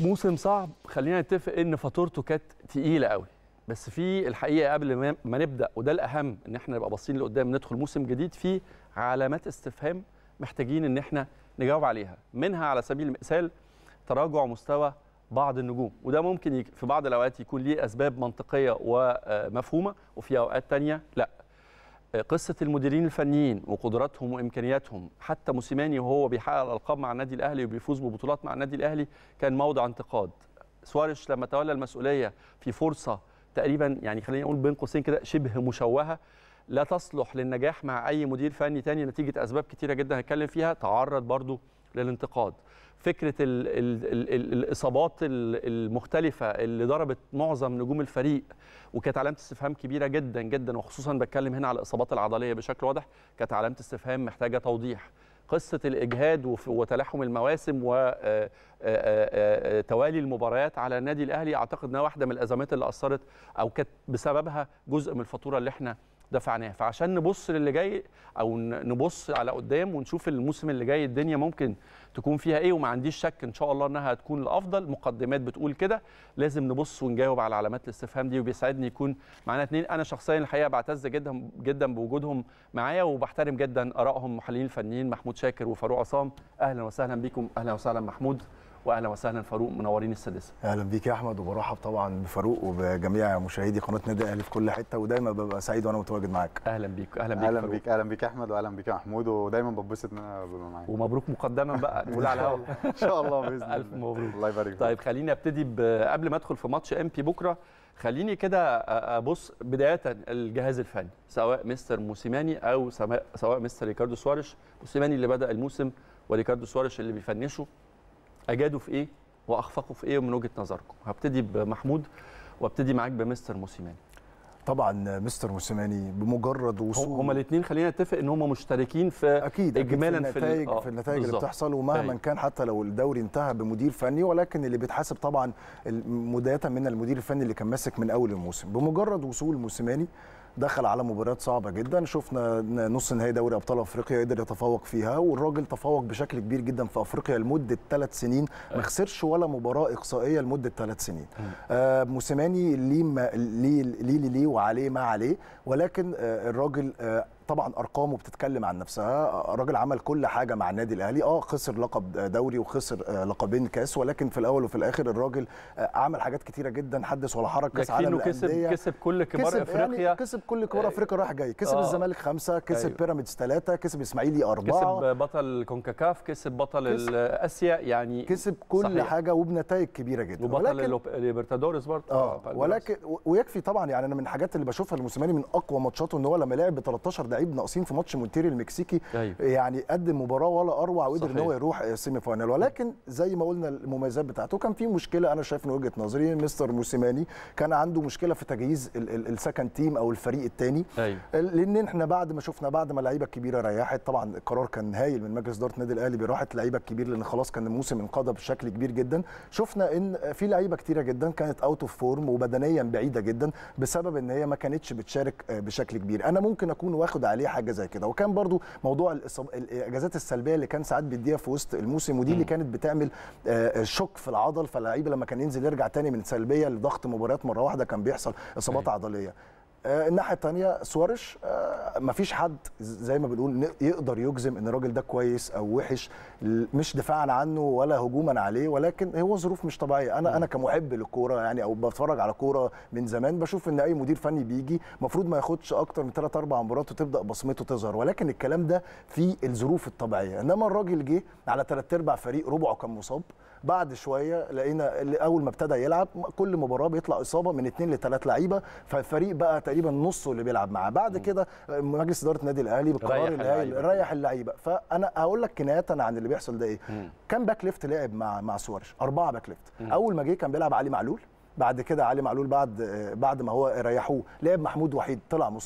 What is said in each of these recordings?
موسم صعب خلينا نتفق ان فاتورته كانت تقيله قوي بس في الحقيقه قبل ما ما نبدا وده الاهم ان احنا نبقى باصين لقدام ندخل موسم جديد في علامات استفهام محتاجين ان احنا نجاوب عليها منها على سبيل المثال تراجع مستوى بعض النجوم وده ممكن يك- في بعض الاوقات يكون ليه اسباب منطقيه ومفهومه وفي اوقات تانية لا قصه المديرين الفنيين وقدراتهم وامكانياتهم حتى موسيماني وهو بيحقق الالقاب مع النادي الاهلي وبيفوز ببطولات مع النادي الاهلي كان موضع انتقاد سواريش لما تولى المسؤوليه في فرصه تقريبا يعني خلينا نقول بين قوسين كده شبه مشوهه لا تصلح للنجاح مع اي مدير فني تاني نتيجه اسباب كتيره جدا هنتكلم فيها تعرض برضو للانتقاد فكره ال ال ال ال الاصابات ال- المختلفه اللي ضربت معظم نجوم الفريق وكانت علامه استفهام كبيره جدا جدا وخصوصا بتكلم هنا على الاصابات العضليه بشكل واضح كانت علامه استفهام محتاجه توضيح قصه الاجهاد وف- وتلاحم المواسم وتوالي المباريات على النادي الاهلي اعتقد انها واحده من الازمات اللي اثرت او كانت بسببها جزء من الفاتوره اللي احنا دفعناها فعشان نبص للي جاي او ن- نبص على قدام ونشوف الموسم اللي جاي الدنيا ممكن تكون فيها ايه وما عنديش شك ان شاء الله انها هتكون الافضل مقدمات بتقول كده لازم نبص ونجاوب على علامات الاستفهام دي وبيسعدني يكون معانا اتنين انا شخصيا الحقيقه بعتز جدا جدا بوجودهم معايا وبحترم جدا ارائهم المحللين الفنيين محمود شاكر وفاروق عصام اهلا وسهلا بيكم اهلا وسهلا محمود واهلا وسهلا فاروق منورين السادسه اهلا بيك يا احمد وبرحب طبعا بفاروق وبجميع مشاهدي قناه نادي الاهلي في كل حته ودايما ببقى سعيد وانا متواجد معاك اهلا بيك اهلا بيك اهلا فاروق. بيك اهلا بيك يا احمد واهلا بيك يا محمود ودايما بتبسط ان انا ببقى معاك ومبروك مقدما بقى نقول على الهوا ان شاء الله باذن الله ألف مبروك. الله يبارك فيك طيب خليني ابتدي ب- قبل ما ادخل في ماتش ام بي بكره خليني كده أ- ابص بدايه الجهاز الفني سواء مستر موسيماني او سواء سواء مستر ريكاردو سواريش موسيماني اللي بدا الموسم وريكاردو سواريش اللي بيفنشه اجادوا في ايه واخفقوا في ايه من وجهه نظركم هبتدي بمحمود وابتدي معاك بمستر موسيماني طبعا مستر موسيماني بمجرد وصول هما الاثنين خلينا نتفق ان هما مشتركين في اكيد أكيد إجمالاً في في ال- النتائج آه، في النتائج اللي بالظبط. بتحصل ومهما أيوة. كان حتى لو الدوري انتهى بمدير فني ولكن اللي بيتحسب طبعا بدايه من المدير الفني اللي كان ماسك من اول الموسم بمجرد وصول موسيماني دخل على مباريات صعبه جدا شفنا نص نهائي دوري ابطال افريقيا قدر يتفوق فيها والراجل تفوق بشكل كبير جدا في افريقيا لمده ثلاث سنين ما خسرش ولا مباراه اقصائيه لمده ثلاث سنين آه موسيماني ليه ما ليه ليه ليه, ليه وعليه ما عليه ولكن آه الراجل آه طبعا ارقامه بتتكلم عن نفسها الراجل عمل كل حاجه مع النادي الاهلي اه خسر لقب دوري وخسر آه، لقبين كاس ولكن في الاول وفي الاخر الراجل آه، عمل حاجات كتيره جدا حدث ولا حرج كاس يكفي عالم انه كسب الأندية. كسب كل كبار كسب افريقيا يعني كسب كل كبار آه، افريقيا رايح جاي كسب آه. الزمالك خمسه كسب أيوة. بيراميدز ثلاثه كسب اسماعيلي اربعه كسب بطل كونكاكاف كسب بطل كسب. اسيا يعني كسب كل صحيح. حاجه وبنتائج كبيره جدا وبطل اللوب- الليبرتادوريس برضه اه بالميراس. ولكن ويكفي طبعا يعني انا من الحاجات اللي بشوفها لموسيماني من اقوى ماتشاته ان هو لما لعب ب 13 لعيب ناقصين في ماتش مونتيري المكسيكي أيوة. يعني قدم مباراه ولا اروع وقدر ان صحيح. هو يروح سيمي فاينال ولكن زي ما قلنا المميزات بتاعته كان في مشكله انا شايف من وجهه نظري مستر موسيماني كان عنده مشكله في تجهيز السكند تيم او الفريق الثاني ايوه لان احنا بعد ما شفنا بعد ما اللعيبه الكبيره ريحت طبعا القرار كان هايل من مجلس اداره النادي الاهلي براحه اللعيبه الكبير لان خلاص كان الموسم انقضى بشكل كبير جدا شفنا ان في لعيبه كتيره جدا كانت اوت اوف فورم وبدنيا بعيده جدا بسبب ان هي ما كانتش بتشارك آه، بشكل كبير انا ممكن اكون واخد عليه حاجه زي كده وكان برضو موضوع الإصاب- الاجازات السلبيه اللي كان ساعات بيديها في وسط الموسم ودي اللي كانت بتعمل آه، شوك في العضل فاللعيبه لما كان ينزل يرجع تاني من سلبيه لضغط مباريات مره واحده كان بيحصل اصابات أيوة. عضليه آه، الناحيه الثانيه سوارش آه، مفيش حد زي ما بنقول ن- يقدر يجزم ان الراجل ده كويس او وحش ل- مش دفاعا عنه ولا هجوما عليه ولكن هو ظروف مش طبيعيه انا انا كمحب للكوره يعني او بتفرج على كوره من زمان بشوف ان اي مدير فني بيجي المفروض ما ياخدش اكتر من 3 4 مباريات وتبدا بصمته تظهر ولكن الكلام ده في الظروف الطبيعيه انما الراجل جه على ثلاث ارباع فريق ربعه كان مصاب بعد شويه لقينا اللي اول ما ابتدى يلعب كل مباراه بيطلع اصابه من اثنين لثلاث لعيبه فالفريق بقى تقريبا نصه اللي بيلعب معاه بعد كده مجلس اداره النادي الاهلي بالقرار ريح الهائل اللعيبة. ريح اللعيبه فانا هقول لك كنايه عن اللي بيحصل ده ايه كان باك ليفت لعب مع مع سوارش اربعه باك ليفت اول ما جه كان بيلعب علي معلول بعد كده علي معلول بعد بعد ما هو ريحوه لعب محمود وحيد طلع مصاب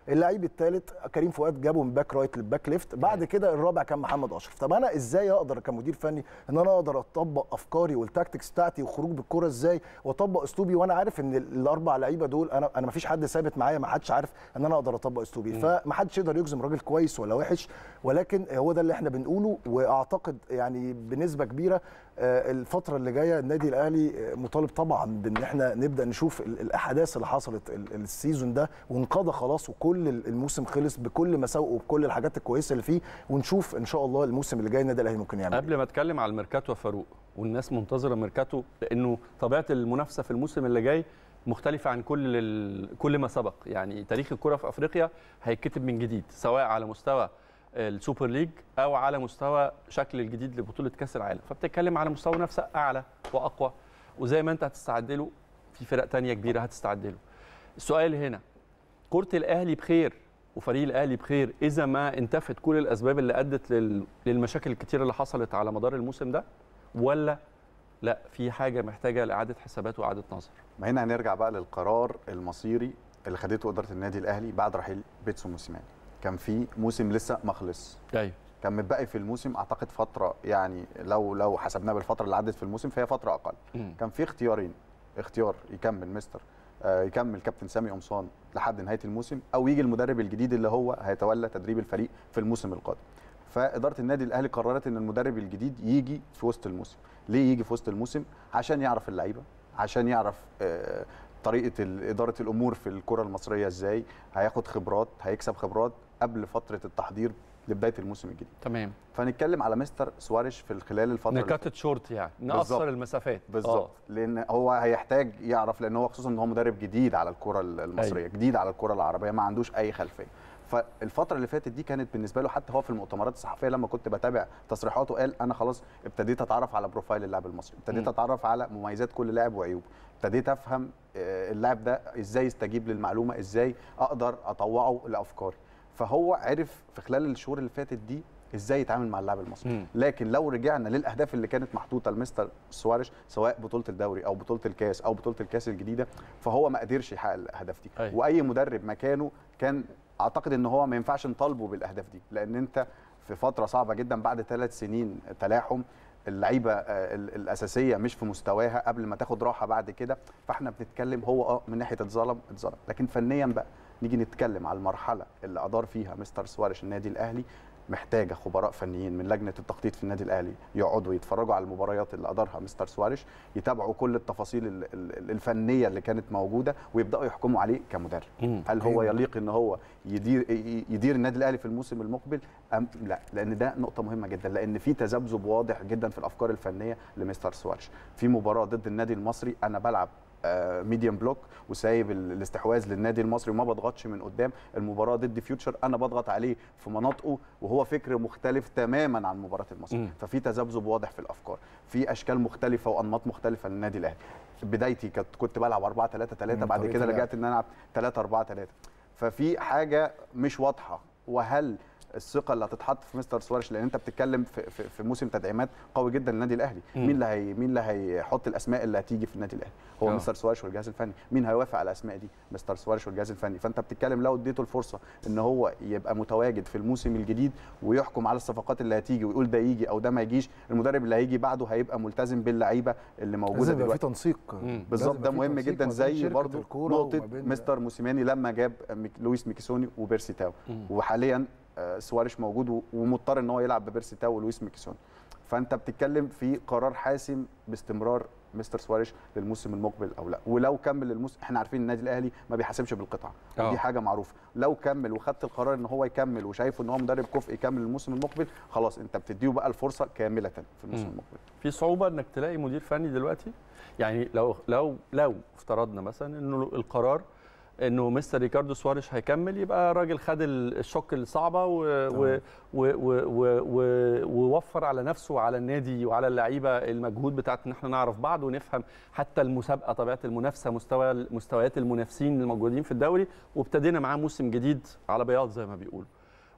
اللعيب الثالث كريم فؤاد جابه من باك رايت للباك ليفت بعد كده الرابع كان محمد اشرف طب انا ازاي اقدر كمدير فني ان انا اقدر اطبق افكاري والتاكتكس بتاعتي وخروج بالكره ازاي واطبق اسلوبي وانا عارف ان الاربع لعيبه دول انا انا ما فيش حد ثابت معايا ما حدش عارف ان انا اقدر اطبق اسلوبي فما حدش يقدر يجزم راجل كويس ولا وحش ولكن هو ده اللي احنا بنقوله واعتقد يعني بنسبه كبيره آه، الفتره اللي جايه النادي الاهلي آه، مطالب طبعا بان احنا نبدا نشوف ال- الاحداث اللي حصلت ال- السيزون ده وانقضى خلاص وكل ال- الموسم خلص بكل مساوئه وبكل الحاجات الكويسه اللي فيه ونشوف ان شاء الله الموسم اللي جاي النادي الاهلي ممكن يعمل قبل ما اتكلم على الميركاتو يا فاروق والناس منتظره ميركاتو لانه طبيعه المنافسه في الموسم اللي جاي مختلفه عن كل ال... كل ما سبق يعني تاريخ الكره في افريقيا هيتكتب من جديد سواء على مستوى السوبر ليج او على مستوى شكل الجديد لبطوله كاس العالم فبتتكلم على مستوى منافسه اعلى واقوى وزي ما انت هتستعد له في فرق تانية كبيره هتستعد له السؤال هنا كره الاهلي بخير وفريق الاهلي بخير اذا ما انتفت كل الاسباب اللي ادت لل... للمشاكل الكتيره اللي حصلت على مدار الموسم ده ولا لا في حاجه محتاجه لاعاده حسابات واعاده نظر ما هنا هنرجع بقى للقرار المصيري اللي خدته اداره النادي الاهلي بعد رحيل بيتسو موسيماني كان في موسم لسه ما خلص ايوه كان متبقي في الموسم اعتقد فتره يعني لو لو حسبناها بالفتره اللي عدت في الموسم فهي فتره اقل مم. كان في اختيارين اختيار يكمل مستر آه، يكمل كابتن سامي قمصان لحد نهايه الموسم او يجي المدرب الجديد اللي هو هيتولى تدريب الفريق في الموسم القادم فاداره النادي الاهلي قررت ان المدرب الجديد يجي في وسط الموسم ليه يجي في وسط الموسم عشان يعرف اللعيبه عشان يعرف آه، طريقه ال- اداره الامور في الكره المصريه ازاي هياخد خبرات هيكسب خبرات قبل فتره التحضير لبدايه الموسم الجديد تمام فنتكلم على مستر سواريش في خلال الفتره اللي نكتت شورت يعني بالظبط. نقصر المسافات بالظبط لان هو هيحتاج يعرف لان هو خصوصا ان هو مدرب جديد على الكره المصريه أيوة. جديد على الكره العربيه ما عندوش اي خلفيه فالفتره اللي فاتت دي كانت بالنسبه له حتى هو في المؤتمرات الصحفيه لما كنت بتابع تصريحاته قال انا خلاص ابتديت اتعرف على بروفايل اللاعب المصري ابتديت مم. اتعرف على مميزات كل لاعب وعيوبه ابتديت افهم آه، اللاعب ده ازاي يستجيب للمعلومه ازاي اقدر اطوعه لافكاري فهو عرف في خلال الشهور اللي فاتت دي ازاي يتعامل مع اللاعب المصري مم. لكن لو رجعنا للاهداف اللي كانت محطوطه لمستر سواريش سواء بطوله الدوري او بطوله الكاس او بطوله الكاس الجديده فهو ما قدرش يحقق الاهداف دي أيوة. واي مدرب مكانه كان اعتقد ان هو ما ينفعش نطالبه بالاهداف دي لان انت في فتره صعبه جدا بعد ثلاث سنين تلاحم اللعيبه آه، ال- الاساسيه مش في مستواها قبل ما تاخد راحه بعد كده فاحنا بنتكلم هو اه من ناحيه اتظلم اتظلم لكن فنيا بقى نيجي نتكلم على المرحله اللي ادار فيها مستر سواريش النادي الاهلي محتاجه خبراء فنيين من لجنه التخطيط في النادي الاهلي يقعدوا يتفرجوا على المباريات اللي ادارها مستر سواريش يتابعوا كل التفاصيل ال- ال- الفنيه اللي كانت موجوده ويبداوا يحكموا عليه كمدرب مم. هل هو أيوة. يليق ان هو يدير يدير النادي الاهلي في الموسم المقبل ام لا لان ده نقطه مهمه جدا لان في تذبذب واضح جدا في الافكار الفنيه لمستر سوارش في مباراه ضد النادي المصري انا بلعب ميديم بلوك وسايب ال- الاستحواذ للنادي المصري وما بضغطش من قدام المباراه ضد فيوتشر انا بضغط عليه في مناطقه وهو فكر مختلف تماما عن مباراه المصري مم. ففي تذبذب واضح في الافكار في اشكال مختلفه وانماط مختلفه للنادي الاهلي بدايتي كنت كنت بلعب 4 3 3 مم، بعد طريقة كده اللعب. رجعت ان انا العب 3 4 3 ففي حاجه مش واضحه وهل الثقه اللي هتتحط في مستر سوارش لان انت بتتكلم في, في, في موسم تدعيمات قوي جدا للنادي الاهلي مم. مين اللي هي مين اللي هيحط الاسماء اللي هتيجي في النادي الاهلي هو آه. مستر سوارش والجهاز الفني مين هيوافق على الاسماء دي مستر سوارش والجهاز الفني فانت بتتكلم لو اديته الفرصه ان هو يبقى متواجد في الموسم الجديد ويحكم على الصفقات اللي هتيجي ويقول ده يجي او ده ما يجيش المدرب اللي هيجي بعده هيبقى ملتزم باللعيبه اللي موجوده لازم يبقى في دلوقتي تنسيق مم. بالظبط لازم ده يبقى في مهم تنسيق جدا ما بين زي شركة برضو الكورة نقطه وما بين- مستر موسيماني لما جاب ميك- لويس ميكيسوني وبيرسي تاو مم. وحاليا آه، سواريش موجود و- ومضطر ان هو يلعب ببيرسي تاو ولويس ميكيسوني فانت بتتكلم في قرار حاسم باستمرار مستر سواريش للموسم المقبل او لا ولو كمل الموسم احنا عارفين النادي الاهلي ما بيحاسبش بالقطعه آه. ودي حاجه معروفه لو كمل وخدت القرار ان هو يكمل وشايفه ان هو مدرب كفء يكمل الموسم المقبل خلاص انت بتديه بقى الفرصه كامله في الموسم مم. المقبل في صعوبه انك تلاقي مدير فني دلوقتي يعني لو لو لو افترضنا مثلا انه القرار انه مستر ريكاردو سواريش هيكمل يبقى راجل خد ال- الشوك الصعبه و و و و و و ووفر على نفسه وعلى النادي وعلى اللعيبه المجهود بتاعت ان احنا نعرف بعض ونفهم حتى المسابقه طبيعه المنافسه مستوى مستويات المنافسين الموجودين في الدوري وابتدينا معاه موسم جديد على بياض زي ما بيقولوا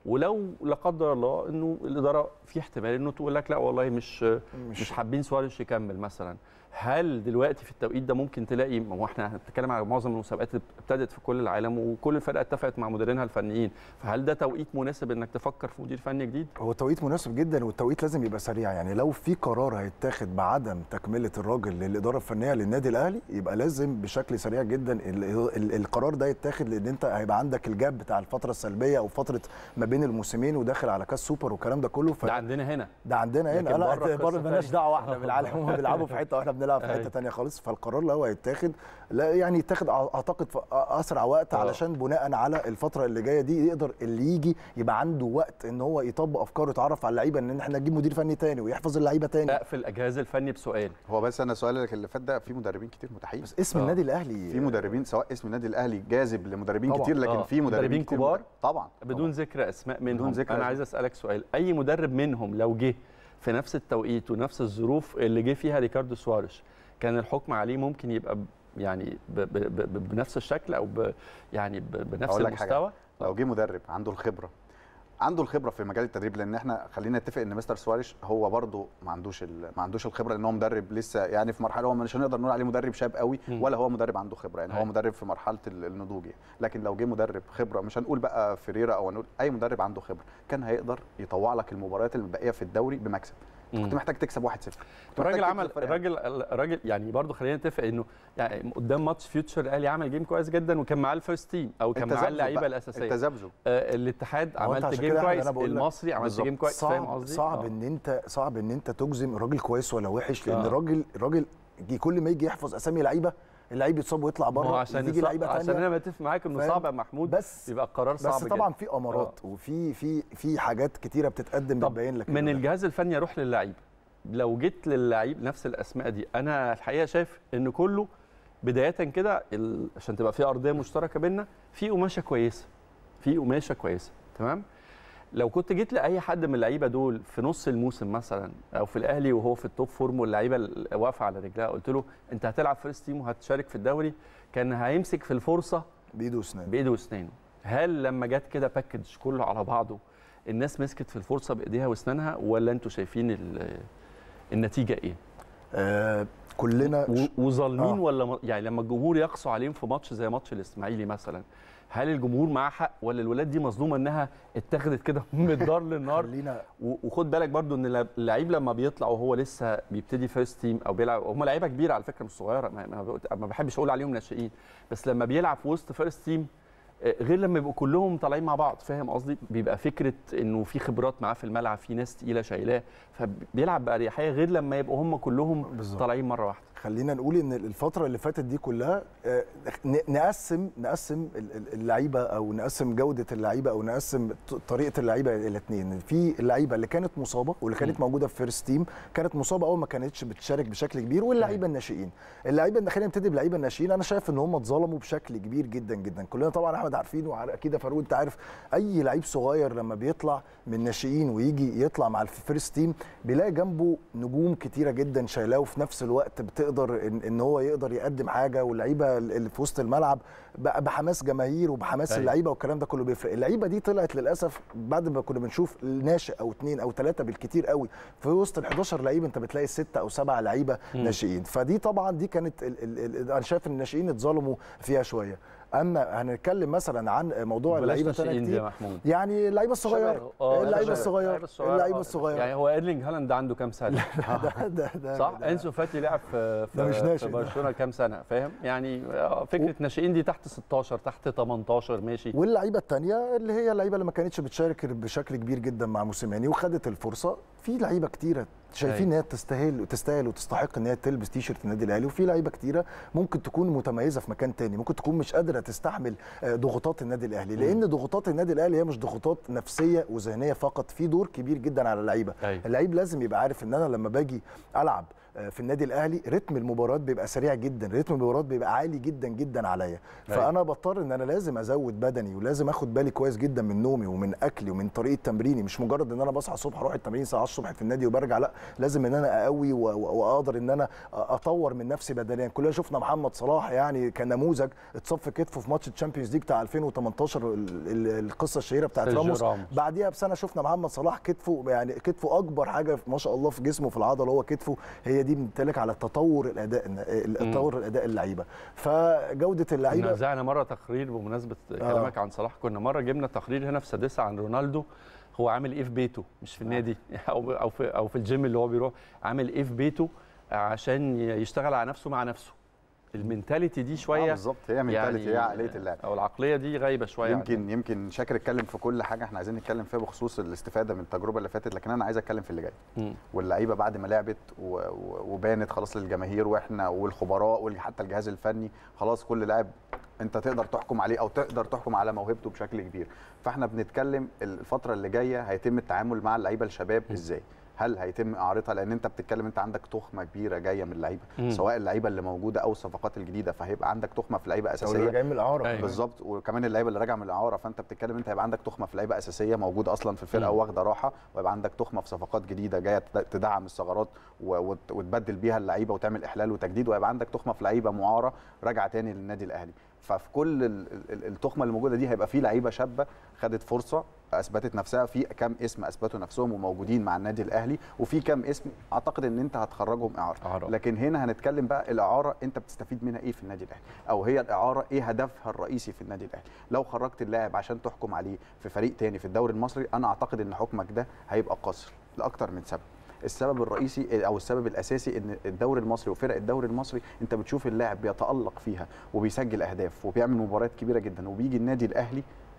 ولو لا قدر الله انه الاداره في احتمال انه تقول لك لا والله مش مش, مش حابين سواريش يكمل مثلا هل دلوقتي في التوقيت ده ممكن تلاقي ما هو احنا هنتكلم على معظم المسابقات اللي ابتدت في كل العالم وكل الفرق اتفقت مع مديرينها الفنيين فهل ده توقيت مناسب انك تفكر في مدير فني جديد هو توقيت مناسب جدا والتوقيت لازم يبقى سريع يعني لو في قرار هيتاخد بعدم تكمله الراجل للاداره الفنيه للنادي الاهلي يبقى لازم بشكل سريع جدا ال ال القرار ده يتاخد لان انت هيبقى عندك الجاب بتاع الفتره السلبيه او فتره ما بين الموسمين وداخل على كاس سوبر والكلام ده كله ف... ده عندنا هنا ده عندنا هنا لكن لا بره بره قصة مالناش تانية. دعوه احنا بالعالم هم بيلعبوا في حته واحنا بنلعب في حته أيوة. تانية خالص فالقرار اللي هو هيتاخد لا يعني يتاخد اعتقد في اسرع وقت آه. علشان بناء على الفتره اللي جايه دي يقدر اللي يجي يبقى عنده وقت ان هو يطبق افكاره يتعرف على اللعيبه ان احنا نجيب مدير فني تاني ويحفظ اللعيبه تاني اقفل الجهاز الفني بسؤال هو بس انا سؤالك اللي فات ده في مدربين كتير متاحين بس اسم آه. النادي الاهلي في مدربين سواء اسم النادي الاهلي جاذب لمدربين طبعاً. كتير لكن آه. في مدربين, مدربين كتير كبار؟ طبعا بدون طبعاً. ذكر اسماء منهم بدون ذكر انا أسماء. عايز اسالك سؤال اي مدرب منهم لو جه في نفس التوقيت ونفس الظروف اللي جه فيها ريكاردو سواريش كان الحكم عليه ممكن يبقى ب- يعني ب ب ب بنفس الشكل او ب يعني ب بنفس أقول لك حاجة. المستوى لو جه مدرب عنده الخبره عنده الخبره في مجال التدريب لان احنا خلينا نتفق ان مستر سواريش هو برده ما عندوش ال- ما عندوش الخبره لان هو مدرب لسه يعني في مرحله هو مش هنقدر نقول عليه مدرب شاب قوي مم. ولا هو مدرب عنده خبره يعني هو أيوة. مدرب في مرحله ال- النضوج يعني. لكن لو جه مدرب خبره مش هنقول بقى فريرا او هنقول اي مدرب عنده خبره كان هيقدر يطوع لك المباريات المتبقيه في الدوري بمكسب كنت مم. محتاج تكسب 1-0 كنت محتاج الراجل تكسب عمل فرق الراجل الراجل يعني برضه خلينا نتفق انه يعني قدام ماتش فيوتشر الاهلي عمل جيم كويس جدا وكان معاه الفيرست تيم او كان معاه التذبذب اللعيبه بقى، الاساسيه التذبذب آه الاتحاد هو أنت عملت عشان جيم كده كويس أنا بقول لك المصري عملت بالظبط. جيم كويس فاهم صعب قصدي صعب آه. ان انت صعب ان انت تجزم الراجل كويس ولا وحش لان آه. الراجل الراجل يجي كل ما يجي يحفظ اسامي لعيبه اللعيب يتصاب ويطلع ما هو بره عشان يجي صعب- لعيبه عشان ثانيه انا متفق معاك انه فاهم؟ صعب يا محمود بس يبقى القرار صعب بس طبعا جدا. في امارات وفي في في حاجات كتيره بتتقدم طب بتبين لك من إنه ده. الجهاز الفني اروح للعيب لو جيت للعيب نفس الاسماء دي انا الحقيقه شايف ان كله بدايه كده ال- عشان تبقى في ارضيه مشتركه بينا في قماشه كويسه في قماشه كويسه تمام لو كنت جيت لاي حد من اللعيبه دول في نص الموسم مثلا او في الاهلي وهو في التوب فورم واللعيبه ال- واقفه على رجلها قلت له انت هتلعب فيرست تيم وهتشارك في الدوري كان هيمسك في الفرصه بايده واسنانه بايده واسنانه هل لما جت كده باكج كله على بعضه الناس مسكت في الفرصه بايديها واسنانها ولا انتوا شايفين ال- النتيجه ايه آه كلنا و- وظالمين آه. ولا م- يعني لما الجمهور يقسو عليهم في ماتش زي ماتش الاسماعيلي مثلا هل الجمهور معاه حق ولا الولاد دي مظلومه انها اتاخدت كده من الدار للنار خلينا و- وخد بالك برضو ان الل- اللعيب لما بيطلع وهو لسه بيبتدي فيرست تيم او بيلعب هم لعيبه كبيره على فكره مش صغيره ما, ما, بقول- ما بحبش اقول عليهم ناشئين بس لما بيلعب في وسط فيرست تيم آه، غير لما يبقوا كلهم طالعين مع بعض فاهم قصدي بيبقى فكره انه في خبرات معاه في الملعب في ناس تقيله شايلاه فبيلعب باريحيه غير لما يبقوا هم كلهم بالظبط. طالعين مره واحده خلينا نقول ان الفتره اللي فاتت دي كلها آه، ن- نقسم نقسم ال- ال- اللعيبه او نقسم جوده اللعيبه او نقسم ط- طريقه اللعيبه الى اثنين في اللعيبه اللي كانت مصابه واللي كانت موجوده في فيرست تيم كانت مصابه او ما كانتش بتشارك بشكل كبير واللعيبه الناشئين اللعيبه خلينا نبتدي باللعيبه الناشئين انا شايف ان هم اتظلموا بشكل كبير جدا جدا كلنا طبعا احمد عارفين واكيد يا فاروق انت عارف اي لعيب صغير لما بيطلع من ناشئين ويجي يطلع مع الفيرست تيم بيلاقي جنبه نجوم كتيره جدا شايلاه وفي نفس الوقت بتقدر ان, إن هو يقدر يقدم حاجه واللعيبه اللي في وسط الملعب بقى بحماس جماهير وبحماس أيوة. اللعيبه والكلام ده كله بيفرق اللعيبه دي طلعت للاسف بعد ما كنا بنشوف ناشئ او اثنين او ثلاثه بالكتير قوي في وسط ال 11 لعيب انت بتلاقي ستة او سبعة لعيبه ناشئين فدي طبعا دي كانت ال ال ال انا شايف ان الناشئين اتظلموا فيها شويه اما هنتكلم مثلا عن موضوع بلاش اللعيبه تانية ناشئين دي يا كتير محمود يعني اللعيبه الصغيره آه، اللعيبه شباب. الصغيره اللعيبه آه. الصغيره يعني هو ايرلينج هالاند عنده كام سنه ده ده ده صح ده انسو فاتي لعب في ده مش في, ناشئ في ده. برشلونه كام سنه فاهم يعني آه، فكره ناشئين دي تحت 16 تحت 18 ماشي واللعيبه الثانيه اللي هي اللعيبه اللي ما كانتش بتشارك بشكل كبير جدا مع موسيماني وخدت الفرصه في لعيبه كتيره شايفين ان هي تستاهل وتستاهل وتستحق ان هي تلبس تيشرت النادي الاهلي وفي لعيبه كتيره ممكن تكون متميزه في مكان تاني ممكن تكون مش قادره تستحمل آه، ضغوطات النادي الاهلي لان ضغوطات النادي الاهلي هي مش ضغوطات نفسيه وذهنيه فقط في دور كبير جدا على اللعيبه أيوة. اللعيب لازم يبقى عارف ان انا لما باجي العب آه، في النادي الاهلي رتم المباريات بيبقى سريع جدا رتم المباريات بيبقى عالي جدا جدا عليا أيوة. فانا بضطر ان انا لازم ازود بدني ولازم اخد بالي كويس جدا من نومي ومن اكلي ومن طريقه تمريني مش مجرد ان انا بصحى الصبح اروح التمرين الساعه 10 الصبح في النادي وبرجع لا لازم ان انا اقوي و- و- واقدر ان انا اطور من نفسي بدنيا كلنا شفنا محمد صلاح يعني كنموذج اتصاب في كتفه في ماتش الشامبيونز ليج بتاع 2018 ال- ال- القصه الشهيره بتاعت سيرجيو راموس راموس. بعديها بسنه شفنا محمد صلاح كتفه يعني كتفه اكبر حاجه ما شاء الله في جسمه في العضله هو كتفه هي دي بتمتلك على تطور الاداء تطور الاداء اللعيبه فجوده كنا اللعيبه زعنا مره تقرير بمناسبه كلامك عن صلاح كنا مره جبنا تقرير هنا في سادسه عن رونالدو هو عامل ايه في بيته مش في النادي او او في او في الجيم اللي هو بيروح عامل ايه في بيته عشان يشتغل على نفسه مع نفسه المينتاليتي دي آه شويه بالظبط هي منتاليتي هي عقليه اللاعب او العقليه دي غايبه شويه يمكن يمكن شاكر اتكلم في كل حاجه احنا عايزين نتكلم فيها بخصوص الاستفاده من التجربه اللي فاتت لكن انا عايز اتكلم في اللي جاي مم. واللعيبه بعد ما لعبت و- و- وبانت خلاص للجماهير واحنا والخبراء وحتى الجهاز الفني خلاص كل لاعب انت تقدر تحكم عليه او تقدر تحكم على موهبته بشكل كبير فاحنا بنتكلم الفتره اللي جايه هيتم التعامل مع اللعيبه الشباب ازاي هل هيتم اعارتها لان انت بتتكلم انت عندك تخمه كبيره جايه من اللعيبه مم. سواء اللعيبه اللي موجوده او الصفقات الجديده فهيبقى عندك تخمه في لعيبه او اساسيه اللي جاي من الاعاره أيوة. بالظبط وكمان اللعيبه اللي راجعه من الاعاره فانت بتتكلم انت هيبقى عندك تخمه في لعيبه اساسيه موجوده اصلا في الفرقه مم. واخده راحه ويبقى عندك تخمه في صفقات جديده جايه تد- تدعم الثغرات و- وت- وتبدل بيها اللعيبه وتعمل احلال وتجديد ويبقى عندك تخمه في لعيبه معاره راجعه تاني للنادي الاهلي ففي كل ال- ال- التخمه اللي موجوده دي هيبقى في لعيبه شابه خدت فرصه اثبتت نفسها في كام اسم اثبتوا نفسهم وموجودين مع النادي الاهلي وفي كام اسم اعتقد ان انت هتخرجهم اعاره إعارة. لكن هنا هنتكلم بقى الاعاره انت بتستفيد منها ايه في النادي الاهلي او هي الاعاره ايه هدفها الرئيسي في النادي الاهلي لو خرجت اللاعب عشان تحكم عليه في فريق تاني في الدوري المصري انا اعتقد ان حكمك ده هيبقى قصر لاكتر من سبب السبب الرئيسي او السبب الاساسي ان الدوري المصري وفرق الدوري المصري انت بتشوف اللاعب بيتالق فيها وبيسجل اهداف وبيعمل مباريات كبيره جدا وبيجي النادي الاهلي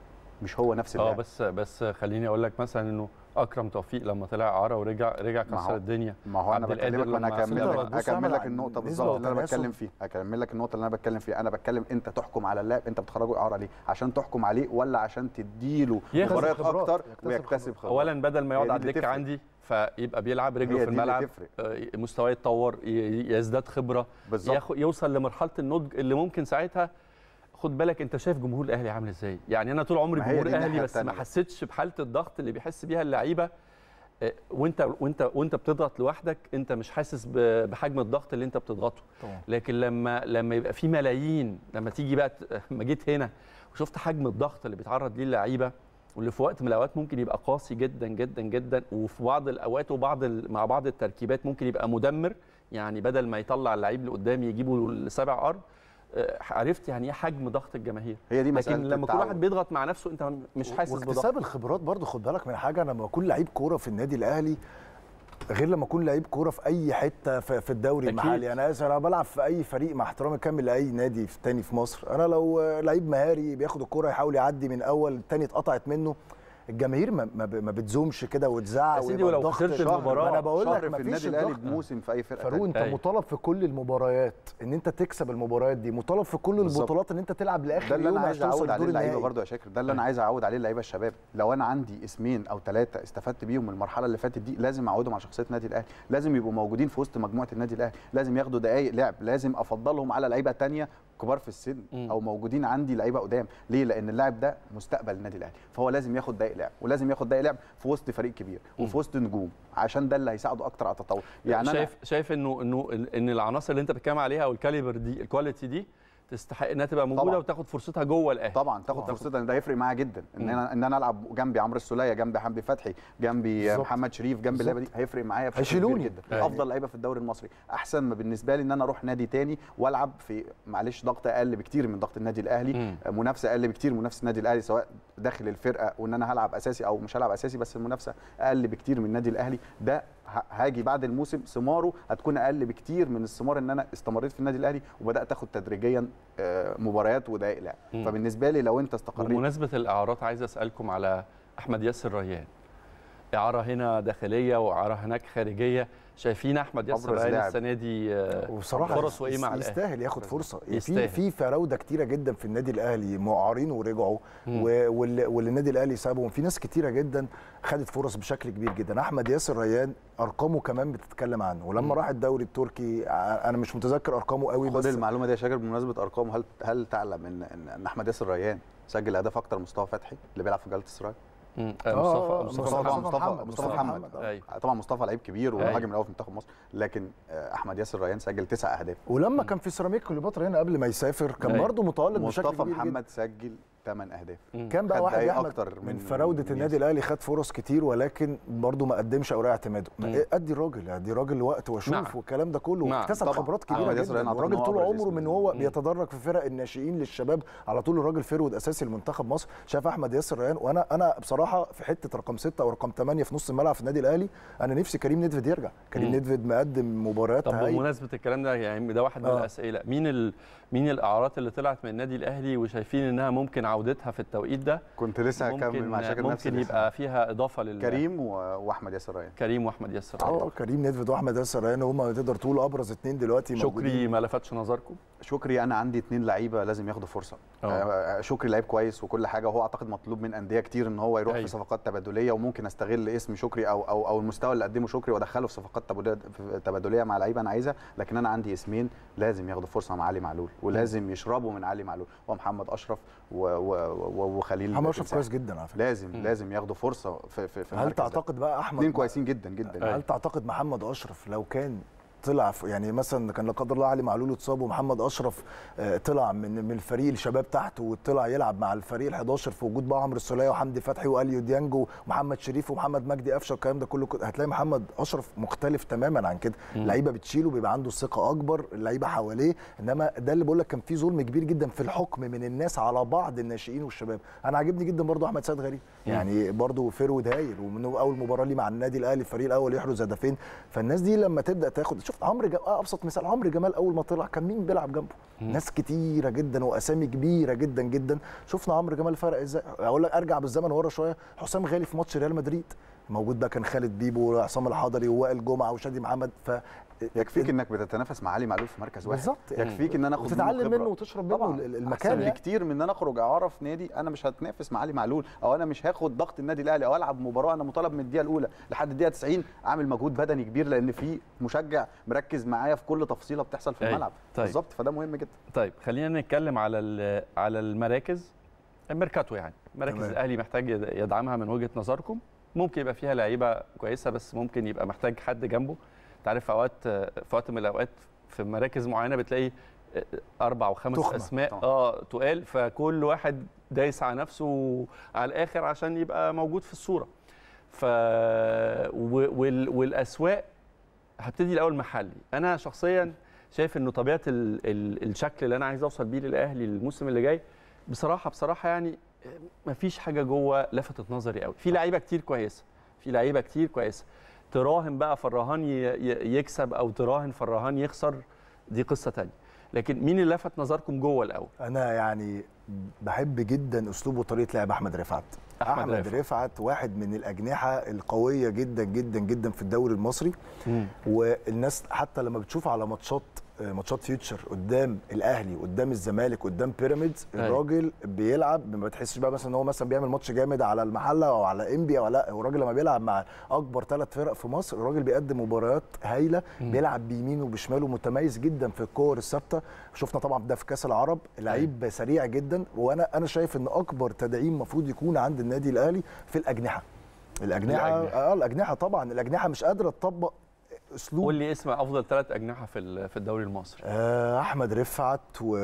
مش هو نفس اه اللاعب بس بس خليني اقول لك مثلا انه اكرم توفيق لما طلع اعاره ورجع رجع ما كسر هو- الدنيا ما هو انا عبد القادر بكلمك وانا لما هكمل سلم- لك بص هكمل اعمل لك عن النقطه نسبة بالظبط اللي انا وتناسب. بتكلم فيها هكمل لك النقطه اللي انا بتكلم فيها انا بتكلم انت تحكم على اللاعب انت بتخرجه اعاره ليه عشان تحكم عليه ولا عشان تديله يكتسب مباريات خبرات، اكتر يكتسب ويكتسب خبرات اولا بدل ما يقعد هي على دي اللي الدكه تفرق. عندي فيبقى بيلعب رجله هي في دي اللي الملعب تفرق. آه، مستواه يتطور ي- يزداد خبره بالظبط ياخد يوصل لمرحله النضج اللي ممكن ساعتها خد بالك انت شايف جمهور الاهلي عامل ازاي يعني انا طول عمري ما هي جمهور دي اهلي الناحية بس ما التانية. حسيتش بحاله الضغط اللي بيحس بيها اللعيبه آه، وانت وانت وانت بتضغط لوحدك انت مش حاسس ب- بحجم الضغط اللي انت بتضغطه طبعا لكن لما لما يبقى في ملايين لما تيجي بقى ت- لما جيت هنا وشفت حجم الضغط اللي بيتعرض ليه اللعيبه واللي في وقت من الاوقات ممكن يبقى قاسي جدا جدا جدا وفي بعض الاوقات وبعض ال- مع بعض التركيبات ممكن يبقى مدمر يعني بدل ما يطلع اللعيب اللي قدام يجيبه لسبع ارض آه، عرفت يعني ايه حجم ضغط الجماهير هي دي مساله لكن لما كل التعود. واحد بيضغط مع نفسه انت مش حاسس بضغط واكتساب الخبرات برضو خد بالك من حاجه انا لما اكون لعيب كوره في النادي الاهلي غير لما اكون لعيب كوره في اي حته في في الدوري أكيد. المحلي انا اسف انا بلعب في اي فريق مع احترامي كامل لاي نادي في تاني في مصر انا لو لعيب مهاري بياخد الكوره يحاول يعدي من اول التاني اتقطعت منه الجماهير ما, ما, ب- ما بتزومش كده وتزعق يا سيدي ويبقى ولو الضغط خسرت شهر. المباراة ما انا بقول شهر لك في ما فيش النادي الاهلي الضغط بموسم في اي فرقه فاروق تانية. انت أيوة. مطالب في كل المباريات ان انت تكسب المباريات دي مطالب في كل بالظبط. البطولات ان انت تلعب لاخر ده اللي يوم انا عايز عشان توصل اعود عليه لدور اللعيبه النهائي. برضه يا شاكر ده اللي انا عايز اعود عليه اللعيبه الشباب لو انا عندي اسمين او ثلاثه استفدت بيهم من المرحله اللي فاتت دي لازم اعودهم على شخصيه النادي الاهلي لازم يبقوا موجودين في وسط مجموعه النادي الاهلي لازم ياخدوا دقائق لعب لازم افضلهم على لعيبه تانية كبار في السن مم. او موجودين عندي لعيبه قدام ليه لان اللاعب ده مستقبل النادي الاهلي فهو لازم ياخد دقائق لعب ولازم ياخد دقائق لعب في وسط فريق كبير وفي وسط نجوم عشان ده اللي هيساعده اكتر على التطور يعني يعني شايف انا شايف انه انه ان العناصر اللي انت بتتكلم عليها او الكاليبر دي الكواليتي دي تستحق انها تبقى موجوده طبعاً. وتاخد فرصتها جوه الاهلي طبعا تاخد طبعاً. فرصتها ده هيفرق معايا جدا ان مم. انا ان انا العب جنبي عمرو السوليه جنبي حمدي فتحي جنبي بالظبط. محمد شريف جنبي اللعيبه دي هيفرق معايا بشكل كبير هيشيلوني. جدا أيوة. افضل لعيبه في الدوري المصري احسن ما بالنسبه لي ان انا اروح نادي تاني والعب في معلش ضغط اقل بكتير من ضغط النادي الاهلي مم. منافسه اقل بكتير من منافسه النادي الاهلي سواء داخل الفرقه وان انا هلعب اساسي او مش هلعب اساسي بس المنافسه اقل بكتير من النادي الاهلي ده ه- هاجي بعد الموسم ثماره هتكون اقل بكتير من الثمار ان انا استمريت في النادي الاهلي وبدات اخد تدريجيا آه، مباريات ودقائق لعب مم. فبالنسبه لي لو انت استقريت بمناسبه الاعارات عايز اسالكم على احمد ياسر ريان اعاره هنا داخليه واعاره هناك خارجيه شايفين احمد ياسر أبرز ريان لاعب. السنه دي آه، وبصراحه فرصه ايه مع الاهلي يستاهل ياخد فرصه في يستاهل. في فراوده كتيره جدا في النادي الاهلي معارين ورجعوا مم. و- واللي واللي النادي الاهلي سابهم في ناس كتيره جدا خدت فرص بشكل كبير جدا احمد ياسر ريان ارقامه كمان بتتكلم عنه ولما مم. راح الدوري التركي ع- انا مش متذكر ارقامه قوي خد بس المعلومه دي يا شاكر بمناسبه ارقامه هل هل تعلم ان ان إن احمد ياسر ريان سجل اهداف اكتر مصطفى فتحي اللي بيلعب في جاله سراي مم. آه، آه، آه، مصطفى مصطفى مصطفى مصطفى محمد، مصطفى مصطفى محمد محمد، آه. أيوة. طبعا مصطفى لعيب كبير أيوة. ومهاجم الاول في منتخب مصر لكن آه، احمد ياسر ريان سجل تسع اهداف ولما كان في سيراميك كليوباترا هنا قبل ما يسافر كان أيوة. برضه متالق بشكل مصطفى كبير جدا محمد سجل 8 اهداف مم. كان بقى خد واحد يا دقايق احمد أكتر من من- فراوده من النادي ياسر. الاهلي خد فرص كتير ولكن برضه ما قدمش اوراق اعتماده ما مم. إيه، ادي الراجل ادي الراجل وقت واشوف نعم. والكلام ده كله نعم. واكتسب طبعاً. خبرات كبيره أحمد ياسر جدا ريان أعتقد إن والراجل هو طول أبرز عمره اسم من هو مم. بيتدرج في فرق الناشئين للشباب على طول الراجل فيرود اساسي لمنتخب مصر شايف احمد ياسر ريان وانا انا بصراحه في حته رقم ستة او رقم ثمانية في نص الملعب في النادي الاهلي انا نفسي كريم ندفد يرجع كريم مم. ندفد مقدم مباريات طب هايلة. بمناسبه الكلام ده يعني ده واحد من آه. الاسئله مين ال... مين الاعارات اللي طلعت من النادي الاهلي وشايفين انها ممكن عودتها في التوقيت ده كنت لسه هكمل ممكن مع شاكر نفس ممكن الاسم. يبقى فيها اضافه لل كريم و- واحمد ياسر ريان كريم واحمد ياسر اه كريم ندفد واحمد ياسر ريان هم تقدر تقول ابرز اثنين دلوقتي شكري موجودين. ما لفتش نظركم شكري انا عندي اثنين لعيبه لازم ياخدوا فرصه آه. آه، شكري لعيب كويس وكل حاجه وهو اعتقد مطلوب من انديه كتير ان هو يروح أيوة. في صفقات تبادليه وممكن استغل اسم شكري او او او المستوى اللي قدمه شكري وادخله في صفقات تبادليه في- تبادليه مع لعيبه انا عايزها لكن انا عندي اسمين لازم ياخدوا فرصه مع علي معلول ولازم يشربوا من علي معلول هو محمد اشرف و و و وخليل محمد اشرف تمساح. كويس جدا على فكره لازم مم. لازم ياخدوا فرصه في في, في هل المركز ده. تعتقد بقى احمد اثنين كويسين جدا جدا أيوة. هل تعتقد محمد اشرف لو كان طلع في- يعني مثلا كان لا قدر الله علي معلول اتصاب ومحمد اشرف آه، طلع من من الفريق الشباب تحته وطلع يلعب مع الفريق ال11 في وجود بقى عمرو السوليه وحمدي فتحي واليو ديانجو ومحمد شريف ومحمد مجدي قفشه الكلام ده كله هتلاقي محمد اشرف مختلف تماما عن كده اللعيبه بتشيله بيبقى عنده ثقه اكبر اللعيبه حواليه انما ده اللي بقول لك كان في ظلم كبير جدا في الحكم من الناس على بعض الناشئين والشباب انا عاجبني جدا برضو احمد سيد غريب يعني برضو فيرود هايل ومن اول مباراه ليه مع النادي الاهلي الفريق الاول يحرز هدفين فالناس دي لما تبدا تاخد شفت عمرو جمال آه ابسط مثال عمرو جمال اول ما طلع كان مين بيلعب جنبه ناس كتيره جدا واسامي كبيره جدا جدا شفنا عمرو جمال فرق ازاي اقول لك ارجع بالزمن ورا شويه حسام غالي في ماتش ريال مدريد موجود بقى كان خالد بيبو وعصام الحضري ووائل جمعه وشادي محمد ف يكفيك انك بتتنافس مع علي معلول في مركز واحد بالظبط يعني. يكفيك ان انا اخد وتتعلم خبرة. منه وتشرب منه طبعا ال- المكان احسن يعني. بكتير من ان انا اخرج اعاره في نادي انا مش هتنافس مع علي معلول او انا مش هاخد ضغط النادي الاهلي او العب مباراه انا مطالب من الدقيقه الاولى لحد الدقيقه 90 اعمل مجهود بدني كبير لان في مشجع مركز معايا في كل تفصيله بتحصل في أيوة. الملعب طيب. بالظبط فده مهم جدا طيب خلينا نتكلم على ال- على المراكز الميركاتو يعني مراكز تمام. الاهلي محتاج يد- يدعمها من وجهه نظركم ممكن يبقى فيها لعيبه كويسه بس ممكن يبقى محتاج حد جنبه انت عارف في اوقات في وقت من الاوقات في مراكز معينه بتلاقي اربع وخمس تخمة. اسماء طبعا. اه تقال فكل واحد دايس على نفسه على الاخر عشان يبقى موجود في الصوره ف و- وال... والاسواق هبتدي الاول محلي انا شخصيا شايف انه طبيعه ال... ال... الشكل اللي انا عايز اوصل بيه للاهلي الموسم اللي جاي بصراحه بصراحه يعني مفيش حاجه جوه لفتت نظري قوي في لعيبه كتير كويسه في لعيبه كتير كويسه تراهن بقى فالرهان ي... ي- يكسب او تراهن فالرهان يخسر دي قصه تانية لكن مين اللي لفت نظركم جوه الاول انا يعني بحب جدا اسلوب وطريقه لعب احمد رفعت أحمد احمد, رفعت. رفعت. واحد من الاجنحه القويه جدا جدا جدا في الدوري المصري والناس حتى لما بتشوف على ماتشات ماتشات فيوتشر قدام الاهلي قدام الزمالك قدام بيراميدز أيوة. الراجل بيلعب ما بتحسش بقى مثلا ان هو مثلا بيعمل ماتش جامد على المحله او على انبي او لا هو الراجل لما بيلعب مع اكبر ثلاث فرق في مصر الراجل بيقدم مباريات هايله بيلعب بيمينه وبشماله متميز جدا في الكور الثابته شفنا طبعا ده في كاس العرب لعيب سريع جدا وانا انا شايف ان اكبر تدعيم المفروض يكون عند النادي الاهلي في الاجنحه الاجنحه الأجنحة. اه الاجنحه طبعا الاجنحه مش قادره تطبق اسلوب قول لي اسم افضل ثلاث اجنحه في ال- في الدوري المصري آه، احمد رفعت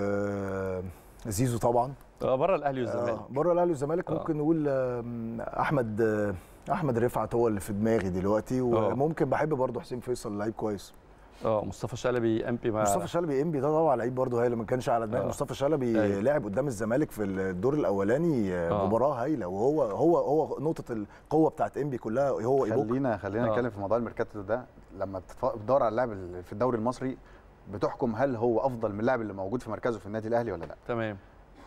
وزيزو طبعا آه، بره الاهلي والزمالك آه، بره الاهلي والزمالك آه. ممكن نقول آم، احمد آه، احمد رفعت هو اللي في دماغي دلوقتي آه. وممكن بحب برضه حسين فيصل لعيب كويس اه مصطفى شلبي ام بي ما مصطفى شلبي انبي ده طبعا لعيب برضه هايل ما كانش على دماغي آه. مصطفى شلبي أيوة. لعب قدام الزمالك في الدور الاولاني آه، آه. مباراه هايله وهو هو هو نقطه القوه بتاعت انبي كلها هو ايبوك خلينا خلينا آه. نتكلم في موضوع الميركاتو ده لما بتتف- بتدور على اللاعب اللي في الدوري المصري بتحكم هل هو افضل من اللاعب اللي موجود في مركزه في النادي الاهلي ولا لا تمام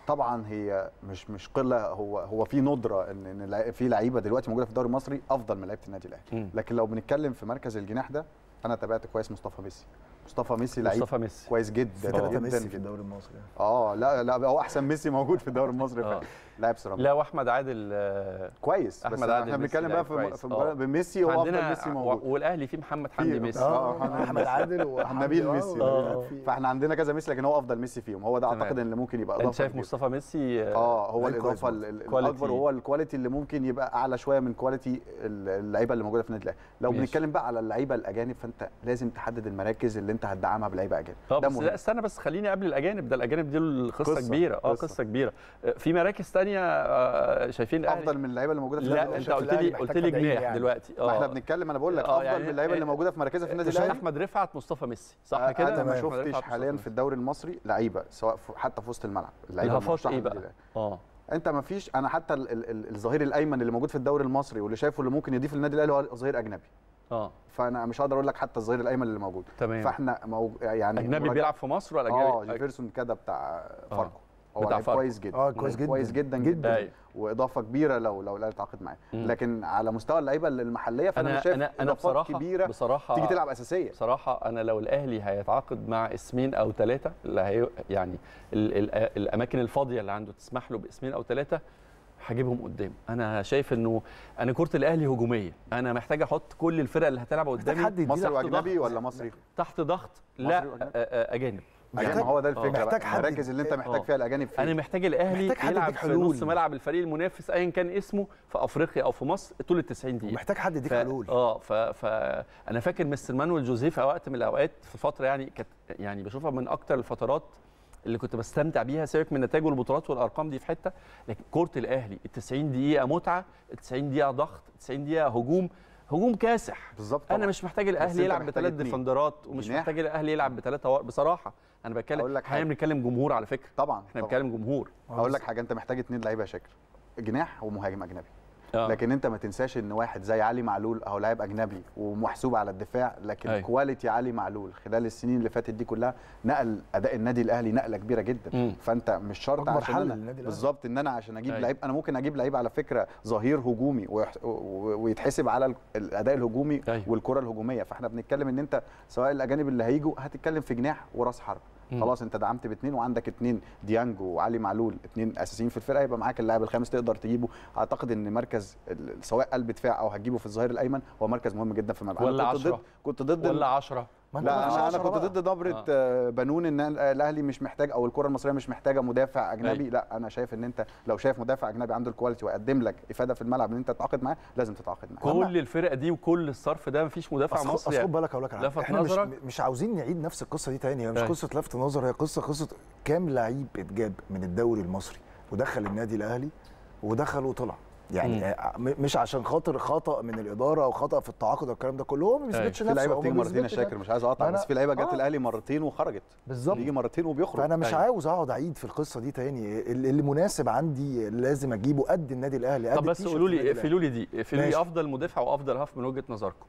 طبعا هي مش مش قله هو هو في ندره ان ان لع- في لعيبه دلوقتي موجوده في الدوري المصري افضل من لعيبه النادي الاهلي مم. لكن لو بنتكلم في مركز الجناح ده انا تابعت كويس مصطفى ميسي مصطفى ميسي لعيب مصطفى ميسي كويس في جدا ثلاثه جدا ميسي في جدا الدوري المصري اه لا لا هو احسن ميسي موجود في الدوري المصري آه. فعلا لاعب سيراميكا لا واحد عادل آه، كويس أحمد بس عادل احنا ميسي بنتكلم بقى لعيب في كويس. في آه. مباراة بميسي هو افضل عندنا ميسي و- موجود والاهلي فيه محمد حمدي في- ميسي آه، اه احمد عادل وحمدي نبيل آه، ميسي. آه. في- فاحنا عندنا كذا ميسي لكن هو افضل ميسي فيهم هو ده تمام. اعتقد اللي ممكن يبقى انت اضافه شايف كبيرة. مصطفى ميسي آه، اه هو لعيب كويس الاضافه برضه. ال- ال- كواليتي. الاكبر وهو الكواليتي اللي ممكن يبقى اعلى شويه من كواليتي ال- اللعيبه اللي موجوده في النادي الاهلي لو ماشي. بنتكلم بقى على اللعيبه الاجانب فانت لازم تحدد المراكز اللي انت هتدعمها بلعيبه اجانب اه ده بس مهم لا استنى بس خليني قبل الاجانب ده الاجانب دي القصه قصة، كبيره اه قصة. قصه كبيره آه، في مراكز تانية آه، شايفين الأهلي؟ افضل من اللعيبه اللي موجوده في النادي لا الأهلي. انت شايف قلت لي الأهلي قلت محتاج لي تدعيم جناح يعني. دلوقتي ما احنا بنتكلم انا بقول لك آه، افضل يعني من اللعيبه اللي موجوده في مراكزها في النادي شايف الاهلي احمد رفعت مصطفى ميسي صح آه، كده انا ما أحمد رفعت شفتش مصطفى حاليا في ميسي. الدوري المصري لعيبه سواء في حتى في وسط الملعب اللعيبه الهفاش المرشحة ايه للنادي بقى الأهلي. اه انت ما فيش انا حتى ال- ال- ال- الظهير الايمن اللي موجود في الدوري المصري واللي شايفه اللي ممكن يضيف للنادي الاهلي هو ظهير اجنبي اه فانا مش هقدر اقول لك حتى الظهير الايمن اللي موجود تمام فاحنا مو... يعني اجنبي مراجعة- بيلعب في مصر ولا اه اجنبي جيفرسون كده بتاع آه. فاركو هو بتاع لعيب فاركو. كويس جدا اه كويس جدا كويس جدا جدا. جدا أيوة. واضافه كبيره لو لو الاهلي اتعاقد معاه مم. لكن على مستوى اللعيبه المحليه فانا انا مش شايف انا انا إضافات بصراحه كبيره بصراحه تيجي تلعب اساسيه بصراحه انا لو الاهلي هيتعاقد مع اسمين او ثلاثه اللي هي يعني ال ال الاماكن الفاضيه اللي عنده تسمح له باسمين او ثلاثه هجيبهم قدام انا شايف انه انا كره الاهلي هجوميه انا محتاج احط كل الفرق اللي هتلعب محتاج قدامي حد يديلك مصري تحت واجنبي ضغط. ولا مصري؟ تحت ضغط لا مصري وأجنبي؟ آه، آه، اجانب يعني ما هو ده الفكره محتاج بقى. حد- المراكز اللي انت محتاج آه. فيها الاجانب فين انا محتاج الاهلي محتاج حد يلعب يديك في حلول. نص ملعب الفريق المنافس ايا كان اسمه في افريقيا او في مصر طول ال 90 دقيقه محتاج حد يديك ف- حلول اه ف... ف انا فاكر مستر مانويل جوزيف وقت من الاوقات في فتره يعني كانت يعني بشوفها من اكتر الفترات اللي كنت بستمتع بيها سيبك من النتائج والبطولات والارقام دي في حته لكن كره الاهلي ال 90 دقيقه متعه ال 90 دقيقه ضغط ال 90 دقيقه هجوم هجوم كاسح بالظبط انا طبعاً. مش محتاج بس الاهلي أنت يلعب محتاج بثلاث اتنين. ديفندرات ومش جناح. محتاج الاهلي يلعب بثلاثه ور... بصراحه انا بتكلم أقول لك احنا حاجة. بنتكلم جمهور على فكره طبعا احنا طبعاً. بنتكلم جمهور اقول لك حاجه انت محتاج اتنين لعيبه يا شاكر جناح ومهاجم اجنبي آه. لكن انت ما تنساش ان واحد زي علي معلول اهو لاعب اجنبي ومحسوب على الدفاع لكن أيوة. كواليتي علي معلول خلال السنين اللي فاتت دي كلها نقل اداء النادي الاهلي نقله كبيره جدا مم. فانت مش شرط أكبر عشان حل انا للنادي الأهلي. بالظبط ان انا عشان اجيب أيوة. لعيب انا ممكن اجيب لعيب على فكره ظهير هجومي ويح- و- و- ويتحسب على ال- الاداء الهجومي أيوة. والكره الهجوميه فاحنا بنتكلم ان انت سواء الاجانب اللي هيجوا هتتكلم في جناح وراس حرب مم. خلاص انت دعمت باثنين وعندك اثنين ديانجو وعلي معلول اثنين اساسيين في الفرقه يبقى معاك اللاعب الخامس تقدر تجيبه اعتقد ان مركز ال- سواء قلب دفاع او هتجيبه في الظهير الايمن هو مركز مهم جدا في الملعب أنا ولا كنت ضد عشرة. كنت ضد ولا 10 ما أنت ما لا فيش انا, أنا عشرة كنت بقى. ضد نبره آه. بنون ان الاهلي مش محتاج او الكره المصريه مش محتاجه مدافع اجنبي أيوة. لا انا شايف ان انت لو شايف مدافع اجنبي عنده الكواليتي ويقدم لك افاده في الملعب ان انت تتعاقد معاه لازم تتعاقد معاه كل الفرقه دي وكل الصرف ده مفيش مدافع اصل مصري خد بالك اقول لك على لفت حاجة. احنا مش نظرك؟ مش عاوزين نعيد نفس القصه دي تاني هي مش أيوة. قصه لفت نظر هي قصه قصه كام لعيب اتجاب من الدوري المصري ودخل النادي الاهلي ودخل وطلع يعني مم. آه، م- مش عشان خاطر خطا من الاداره او خطا في التعاقد والكلام ده كله هو ما بيثبتش في نفسه لعيبه هو ما بتيجي مرتين يا بيثبتش شاكر مش عايز اقطع ما أنا- بس في لعيبه جت آه. الاهلي مرتين وخرجت بالظبط بيجي مرتين وبيخرج فانا مش أيوة. عاوز اقعد اعيد في القصه دي تاني اللي اللي مناسب عندي لازم اجيبه قد النادي الاهلي قد طب بس التيشيرت قولوا النادي لي الأهلي. اقفلوا لي دي اقفلوا لي ماشي. افضل مدافع وافضل هاف من وجهه نظركم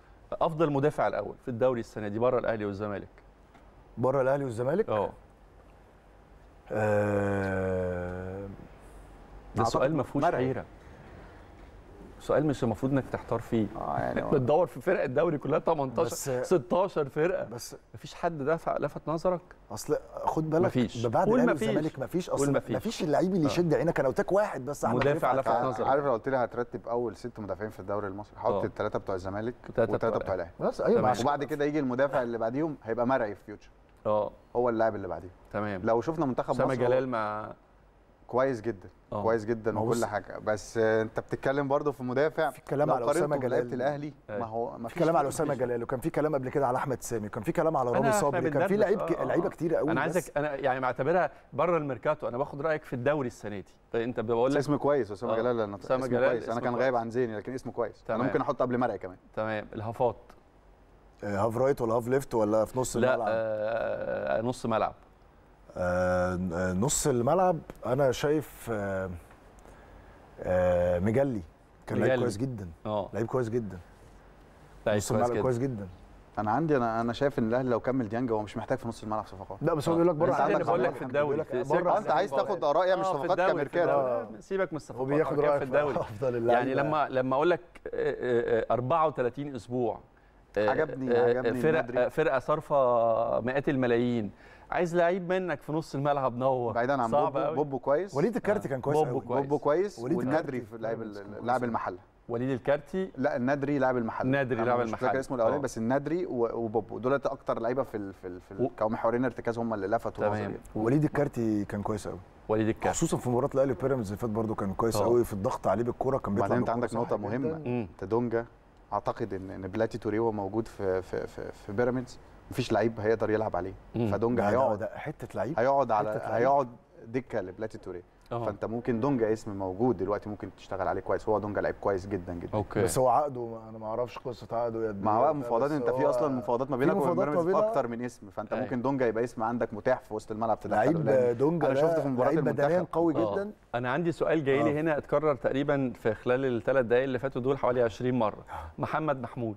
افضل مدافع الاول في الدوري السنه دي بره الاهلي والزمالك بره الاهلي والزمالك اه آه ده أعتقد سؤال ما فيهوش مرعي. حيره سؤال مش المفروض انك تحتار فيه اه يعني هو- بتدور في فرق الدوري كلها 18 بس 16 فرقه بس مفيش حد دفع لفت نظرك اصل خد بالك مفيش. بعد قول الاهلي مفيش. والزمالك مفيش قول اصل مفيش. مفيش اللعيب اللي آه. يشد عينك انا قلت لك واحد بس احمد مدافع رفعت. لفت ع- نظرك. عارف لو قلت لي هترتب اول ست مدافعين في الدوري المصري آه. حط الثلاثه بتوع الزمالك والتلاتة والثلاثه بتوع بتوع الاهلي بس ايوه تمام. عشان- وبعد كده يجي المدافع اللي بعديهم هيبقى مرعي في فيوتشر اه هو اللاعب اللي بعديه تمام لو شفنا منتخب اسامه مصر هو جلال مع كويس جدا آه. كويس جدا ما هو وكل بص- حاجه بس آه، انت بتتكلم برضه في مدافع في كلام لو على قارنته أسامة بلعيبة جلال. الاهلي أيوة. ما هو ما في فيش كلام على فرق. اسامه جلال وكان في كلام قبل كده على احمد سامي وكان في كلام على أنا- رامي إحنا صبري كان في بندردش. لعيب آه، ك- آه. لعيبه كتير قوي انا بس عايزك انا يعني معتبرها بره الميركاتو انا باخد رايك في الدوري السنه دي طيب انت بقول بس لك اسم كويس اسامه آه. جلال لأن أسامة اسمه جلال كويس انا اسمه كان كويس. غايب عن ذهني لكن اسمه كويس تمام. انا ممكن احط قبل مرعي كمان تمام الهافات آه، هاف رايت ولا هاف ليفت ولا في نص لا الملعب آه نص ملعب آه آه، نص الملعب انا شايف آه آه مجلي كان لعيب مجلي. كويس جدا اه لعيب كويس جدا لعيب نص كويس الملعب جدا كويس جدا انا عندي انا انا شايف ان الاهلي لو كمل ديانج هو مش محتاج في نص الملعب صفقات لا بس هو بيقول لك بره أنت عندك عندك بقول لك عمر في حمدي الدوري بيقول لك في بره سيبك انت عايز من تاخد اراء مش آه، في صفقات الدوري، في كميركاتو الدوري. سيبك من الصفقات وبياخد أنا رايك في الدوري افضل يعني اللعيبة. لما لما اقول لك آه، آه، 34 اسبوع آه، عجبني- آه، عجبني فرق النادري. فرقه صارفه مئات الملايين عايز لعيب منك في نص الملعب نور بعيدا عن صعب بوبو أوي. بوبو كويس وليد الكارتي كان كويس بوبو قوي كويس. بوبو كويس وليد والنادري الكارتي في لاعب كويس. ال- لاعب المحله وليد الكارتي لا النادري لاعب المحل النادري أنا لاعب مش المحل. فاكر اسمه الاولاني آه. بس النادري و- وبوبو دولت اكتر لعيبه في ال في ال في و- ال كمحورين ارتكاز هم اللي لفتوا تمام نظري وليد الكارتي كان كويس قوي وليد الكارتي خصوصا في مباراه الاهلي بيراميدز اللي فات برده كان كويس آه. قوي في الضغط عليه بالكوره كان بيطلع وبعدين انت بالكرة عندك صح نقطه جداً. مهمه مم. تدونجا اعتقد ان ان بلاتي توري هو موجود في في في, في بيراميدز مفيش لعيب هيقدر يلعب عليه مم. فدونجا ده- ده- هيقعد ده حته لعيب هيقعد على حتة لعيب. هيقعد دكه لبلاتي توري آه. فانت ممكن دونجا اسم موجود دلوقتي ممكن تشتغل عليه كويس هو دونجا لعيب كويس جدا جدا اوكي بس هو عقده انا ما اعرفش قصه عقده يا مع بقى مفاوضات بس انت في هو اصلا مفاوضات ما في بينك وبين مفاوضات ما بيراميدز بينها. اكتر من اسم فانت أيوة. ممكن دونجا يبقى اسم عندك متاح في وسط الملعب تدخله لعيب لأن دونجا انا ده شفته في مباراه لعيب بدنيا المنتخب قوي آه. جدا انا عندي سؤال جاي لي آه. هنا اتكرر تقريبا في خلال الثلاث دقائق اللي فاتوا دول حوالي 20 مره محمد محمود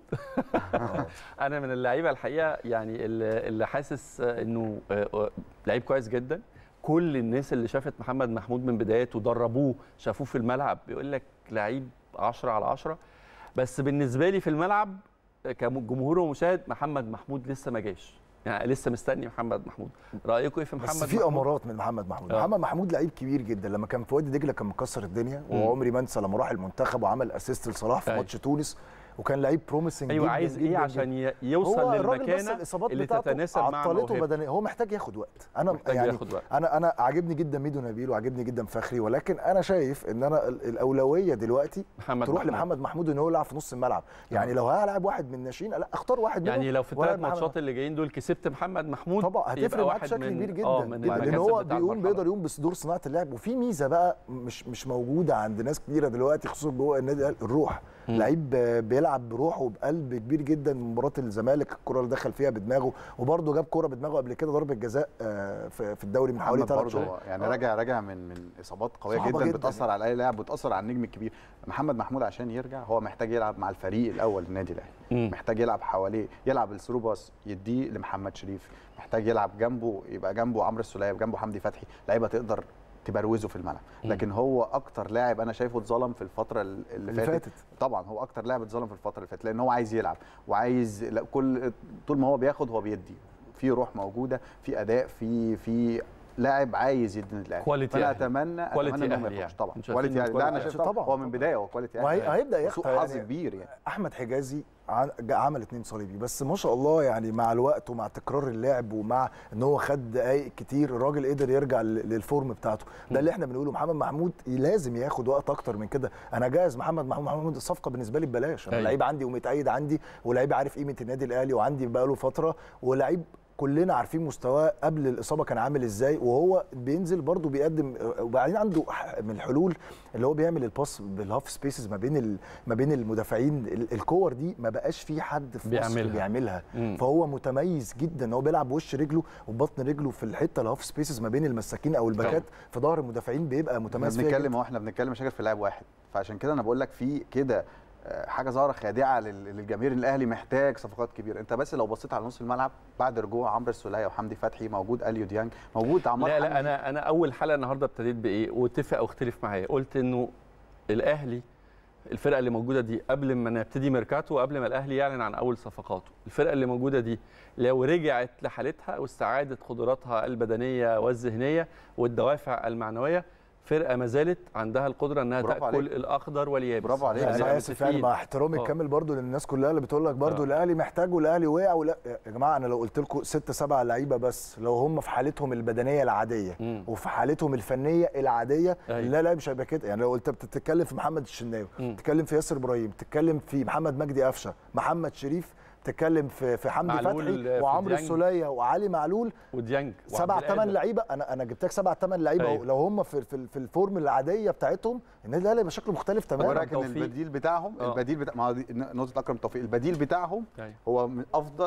انا من اللعيبه الحقيقه يعني اللي اللي حاسس انه آه، آه، لعيب كويس جدا كل الناس اللي شافت محمد محمود من بدايته دربوه شافوه في الملعب بيقول لك لعيب 10 على 10 بس بالنسبه لي في الملعب آه، كجمهور ومشاهد محمد محمود لسه ما جاش يعني لسه مستني محمد محمود رايكم ايه في محمد بس في محمود؟ امارات من محمد محمود آه. محمد محمود لعيب كبير جدا لما كان في وادي دجله كان مكسر الدنيا مم. وعمري ما انسى لما راح المنتخب وعمل اسيست لصلاح في أيوة. ماتش تونس وكان لعيب بروميسنج ايوه جدا عايز جدا ايه جدا. عشان ي- يوصل هو الراجل بس للمكانه الاصابات اللي بتاعته تتناسب مع عطلته موهبته بدنيا هو محتاج ياخد وقت انا محتاج يعني ياخد وقت. انا انا عاجبني جدا ميدو نبيل وعاجبني جدا فخري ولكن انا شايف ان انا ال- الاولويه دلوقتي محمد تروح محمود. لمحمد محمود ان هو يلعب في نص الملعب يعني لو هلاعب واحد من الناشئين لا اختار واحد يعني منهم لو في وألعب الثلاث محمد ماتشات اللي جايين دول كسبت محمد محمود طبعا يبقى هتفرق معاك واحد بشكل من- كبير جدا آه، من جدا لان المكاسب هو بتاع بيقوم المرحلة. بيقدر يقوم بدور صناعه اللعب وفي ميزه بقى مش مش موجوده عند ناس كتيره دلوقتي خصوصا جوه النادي الأهلي، الروح مم. لعيب بيلعب بروح وبقلب كبير جدا مباراه الزمالك الكره اللي دخل فيها بدماغه وبرده جاب كره بدماغه قبل كده ضربه جزاء آه، في في الدوري من حوالي محمد ثلاث برضه شهور يعني آه. راجع راجع من من اصابات قويه صعبة جدا, جداً بتاثر على اي لاعب بتاثر على النجم الكبير محمد محمود عشان يرجع هو محتاج يلعب مع الفريق الاول للنادي الاهلي مم. محتاج يلعب حواليه يلعب الثرو باس يديه لمحمد شريف محتاج يلعب جنبه يبقى جنبه عمرو السوليه جنبه حمدي فتحي لعيبه تقدر تبروزه في الملعب مم. لكن هو اكتر لاعب انا شايفه اتظلم في الفتره اللي, اللي فاتت. فاتت طبعا هو اكتر لاعب اتظلم في الفتره اللي فاتت لان هو عايز يلعب وعايز لا كل طول ما هو بياخد هو بيدي في روح موجوده في اداء في في لاعب عايز يدي النادي الاهلي كواليتي فانا أهلي. اتمنى كواليتي اتمنى انه ما أهلي يخرجش يعني. طبعا أنتوا كواليتي شايفين أهلي. لا انا كواليتي شايف طبعا. هو من بدايه هو كواليتي وهي- أهلي. هيبدا وسوء يخطى حظ يعني. كبير يعني احمد حجازي عن- جا- عمل اتنين صليبي بس ما شاء الله يعني مع الوقت ومع تكرار اللعب ومع ان هو خد دقايق كتير الراجل قدر يرجع لل- للفورم بتاعته ده اللي احنا بنقوله محمد محمود لازم ياخد وقت اكتر من كده انا جاهز محمد محمود محمود الصفقه بالنسبه لي ببلاش انا أيوة. لعيب عندي ومتأيد عندي ولعيب عارف قيمه النادي الاهلي وعندي بقاله فتره ولعيب كلنا عارفين مستواه قبل الاصابه كان عامل ازاي وهو بينزل برضه بيقدم وبعدين عنده ح- من الحلول اللي هو بيعمل الباس بالهاف سبيسز ما بين ال- ما بين المدافعين ال- الكور دي ما بقاش في حد في مصر بيعملها. بيعملها مم. فهو متميز جدا هو بيلعب بوش رجله وبطن رجله في الحته الهاف سبيسز ما بين المساكين او الباكات في ظهر المدافعين بيبقى احنا متميز فيها بنتكلم جداً. هو احنا بنتكلم مشاكل في لاعب واحد فعشان كده انا بقول لك في كده آه، حاجه ظاهره خادعه لل- للجماهير الاهلي محتاج صفقات كبيره انت بس لو بصيت على نص الملعب بعد رجوع عمرو السوليه وحمدي فتحي موجود اليو ديانج موجود عمار لا لا حمدي. انا انا اول حلقه النهارده ابتديت بايه واتفق او اختلف معايا قلت انه الاهلي الفرقه اللي موجوده دي قبل ما نبتدي ميركاتو وقبل ما الاهلي يعلن عن اول صفقاته الفرقه اللي موجوده دي لو رجعت لحالتها واستعادت قدراتها البدنيه والذهنيه والدوافع المعنويه فرقه ما زالت عندها القدره انها برافو تاكل عليك. الاخضر واليابس برافو عليك. لا خلينا انا اسف يعني متفقين. مع احترامي آه. الكامل برضو للناس كلها اللي بتقول لك برضو آه. الاهلي محتاج والاهلي وقع ولا يا جماعه انا لو قلت لكم ست سبع لعيبه بس لو هم في حالتهم البدنيه العاديه مم. وفي حالتهم الفنيه العاديه أيوة. لا لا مش هيبقى كده يعني لو قلت بتتكلم في محمد الشناوي مم. بتتكلم في ياسر ابراهيم بتتكلم في محمد مجدي قفشه محمد شريف بتتكلم في في حمدي معلول فتحي في وعمرو ديانج. السوليه وعلي معلول وديانج سبع وعبد ثمان القادر. لعيبه انا انا جبت لك سبع ثمان لعيبه أيوة. أيوة. لو هم في في, في الفورم العاديه بتاعتهم النادي الاهلي هيبقى شكله مختلف خد تماما بالك ان توفيق. البديل بتاعهم آه. البديل بتاع ما هو دي نقطه اكرم توفيق البديل بتاعهم أيوة. هو من افضل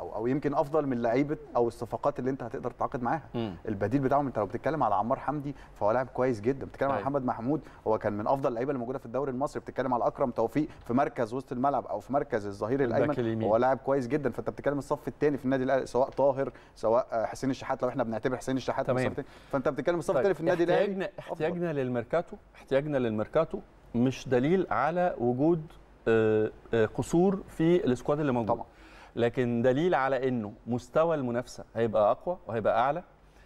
او او يمكن افضل من لعيبه او الصفقات اللي انت هتقدر تتعاقد معاها مم. البديل بتاعهم انت لو بتتكلم على عمار حمدي فهو لاعب كويس جدا بتتكلم على أيوة. محمد محمود هو كان من افضل اللعيبه اللي موجوده في الدوري المصري بتتكلم على اكرم توفيق في مركز وسط الملعب او في مركز الظهير الباك الايمن اليمين. هو لاعب كويس جدا فانت بتتكلم الصف الثاني في النادي الاهلي سواء طاهر سواء آه، حسين الشحات لو احنا بنعتبر حسين الشحات تمام. الصف التاني فانت بتتكلم الصف طيب، الثاني في النادي الاهلي احتياجنا أفضل. احتياجنا للميركاتو احتياجنا للميركاتو مش دليل على وجود آه، آه، قصور في السكواد اللي موجود طبعا. لكن دليل على انه مستوى المنافسه هيبقى اقوى وهيبقى اعلى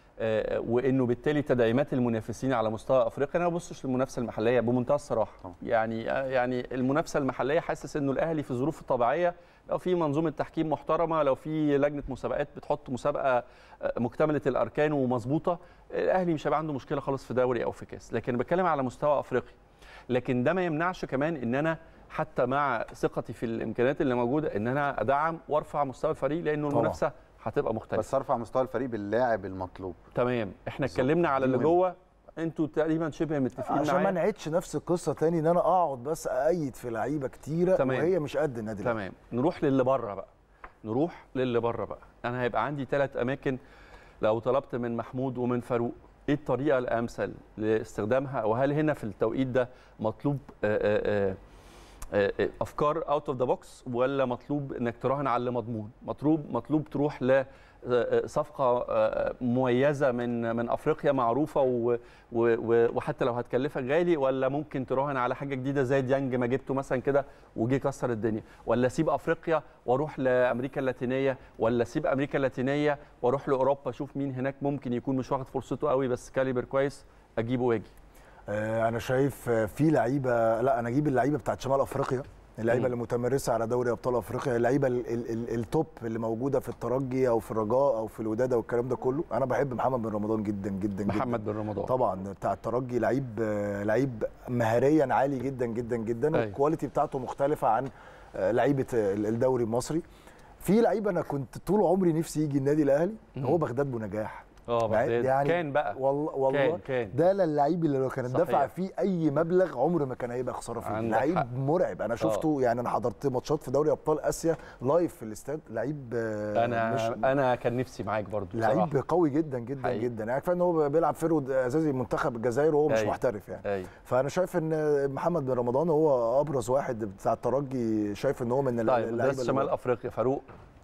آه، وانه بالتالي تدعيمات المنافسين على مستوى افريقيا انا ما ببصش للمنافسه المحليه بمنتهى الصراحه طبعا. يعني آه، يعني المنافسه المحليه حاسس انه الاهلي في ظروفه الطبيعيه لو في منظومه تحكيم محترمه لو في لجنه مسابقات بتحط مسابقه آه، مكتمله الاركان ومظبوطه الاهلي مش هيبقى عنده مشكله خالص في دوري او في كاس لكن بتكلم على مستوى افريقي لكن ده ما يمنعش كمان ان انا حتى مع ثقتي في الامكانيات اللي موجوده ان انا ادعم وارفع مستوى الفريق لانه طبعا. المنافسه هتبقى مختلفه بس ارفع مستوى الفريق باللاعب المطلوب تمام احنا بالظبط. اتكلمنا على دي اللي مهمة. جوه انتوا تقريبا شبه متفقين عشان ما معايا نعيدش نفس القصه تاني ان انا اقعد بس اأيد في لعيبه كتيره تمام. وهي مش قد النادي الأهلي. تمام نروح للي بره بقى نروح للي بره بقى انا هيبقى عندي ثلاث اماكن لو طلبت من محمود ومن فاروق ايه الطريقه الامثل لاستخدامها وهل هنا في التوقيت ده مطلوب آه، آه، آه، آه، افكار اوت اوف ذا بوكس ولا مطلوب انك تراهن على اللي مضمون مطلوب مطلوب تروح ل آه، صفقه آه، مميزه من من افريقيا معروفه و- و- و- وحتى لو هتكلفك غالي ولا ممكن تراهن على حاجه جديده زي ديانج ما جبته مثلا كده وجي كسر الدنيا ولا اسيب افريقيا واروح لامريكا اللاتينيه ولا اسيب امريكا اللاتينيه واروح لاوروبا اشوف مين هناك ممكن يكون مش واخد فرصته قوي بس كاليبر كويس اجيبه واجي آه، انا شايف آه، في لعيبه لا انا اجيب اللعيبه بتاعت شمال افريقيا اللعيبه مم. اللي متمرسه على دوري ابطال افريقيا اللعيبه ال- ال- ال- التوب اللي موجوده في الترجي او في الرجاء او في الوداد او الكلام ده كله انا بحب محمد بن رمضان جدا جدا جدا محمد بن رمضان طبعا بتاع الترجي لعيب آه، لعيب مهاريا عالي جدا جدا جدا أيوة. والكواليتي بتاعته مختلفه عن آه، لعيبه آه، الدوري المصري في لعيب انا كنت طول عمري نفسي يجي النادي الاهلي مم. هو بغداد بنجاح اه بغداد يعني كان بقى والله والله كان كان ده اللعيب اللي لو كان صحيح. دفع فيه اي مبلغ عمره ما كان هيبقى خساره فيه عندك حق. لعيب مرعب انا شفته يعني انا حضرت ماتشات في دوري ابطال اسيا لايف في الاستاد لعيب آه، انا مش انا كان نفسي معاك برضو بصراحه لعيب قوي جدا جدا حقيقي. جدا يعني كفايه ان هو بيلعب فيرود اساسي منتخب الجزائر وهو مش أيوة. محترف يعني ايوه فانا شايف ان محمد بن رمضان هو ابرز واحد بتاع الترجي شايف ان هو من طيب اللعيبه ده اللي شمال هو- افريقيا فاروق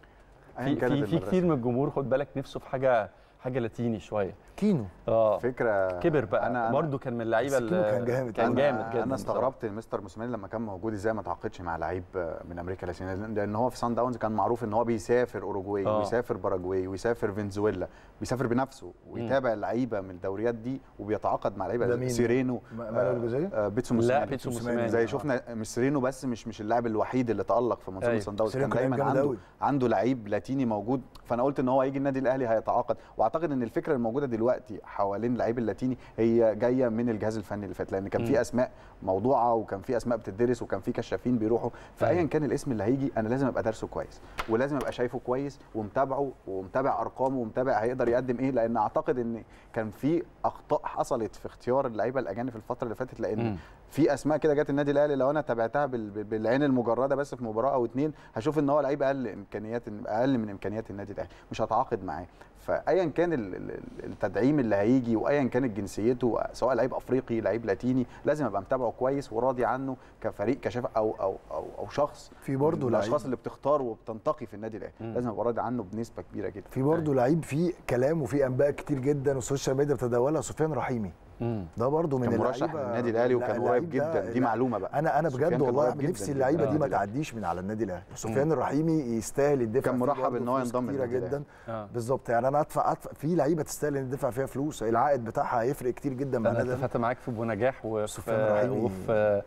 أيا في كانت في, في المدرسة. كتير من الجمهور خد بالك نفسه في حاجه حاجه لاتيني شويه كينو اه فكره كبر بقى أنا- أنا- برضه كان من اللعيبه بس كيلو اللي- كان جامد. كان أنا- جامد جدا انا استغربت مستر موسيماني لما كان موجود ازاي ما تعاقدش مع لعيب من امريكا اللاتينيه لان هو في سان داونز كان معروف ان هو بيسافر اوروجواي آه. ويسافر باراجواي ويسافر فنزويلا بيسافر بنفسه ويتابع اللعيبه من الدوريات دي وبيتعاقد مع ده لعيبه مين؟ سيرينو مانويل الجزائري؟ آه بيتسو لا موسيماني بيتسو موسيماني. موسيماني زي آه. شفنا مش سيرينو بس مش مش اللاعب الوحيد اللي تالق في منظومه أيوة. سان داونز سيرينو كان كان دايما جامد عنده أوي. عنده لعيب لاتيني موجود فانا قلت ان هو هيجي النادي الاهلي هيتعاقد واعتقد ان الفكره الموجوده دلوقتي حوالين اللعيب اللاتيني هي جايه من الجهاز الفني اللي فات لان كان مم. في اسماء موضوعه وكان في اسماء بتدرس وكان في كشافين بيروحوا فايا أيوة. كان الاسم اللي هيجي انا لازم ابقى دارسه كويس ولازم ابقى شايفه كويس ومتابعه ومتابع ارقامه ومتابع هيقدر يقدم ايه لان اعتقد ان كان في اخطاء حصلت في اختيار اللعيبه الاجانب في الفتره اللي فاتت لان مم. في اسماء كده جت النادي الاهلي لو انا تابعتها بال- بال- بالعين المجرده بس في مباراه او اتنين هشوف ان هو لعيب اقل امكانيات اقل من امكانيات النادي الاهلي مش هتعاقد معاه فايا كان ال- ال- التدعيم اللي هيجي وايا كانت جنسيته سواء لعيب افريقي لعيب لاتيني لازم ابقى متابعه كويس وراضي عنه كفريق كشاف او او او, أو شخص في برضه من لعيب الاشخاص اللي بتختار وبتنتقي في النادي الاهلي مم. لازم ابقى راضي عنه بنسبه كبيره جدا في برضه لعيب فيه كلام وفيه انباء كتير جدا والسوشيال ميديا بتتداولها سفيان رحيمي مم. ده برضه من كان مرشح اللعيبة- للنادي الاهلي وكان اللعيب قريب ده- جدا دي لا، معلومه بقى انا انا سفيان بجد كان والله قريب جداً نفسي جداً اللعيبه من دي ما النادي الأهلي. تعديش من على النادي الاهلي سفيان الرحيمي يستاهل الدفع كان فيه مرحب برضه إن هو فلوس ينضم كتيره للنادي جدا آه. بالظبط يعني انا ادفع ادفع في لعيبه تستاهل ان تدفع فيها فلوس العائد بتاعها هيفرق كتير جدا مع انا النادي الأهلي. اتفقت معاك في ابو نجاح سفيان وفي رحيمي. وفي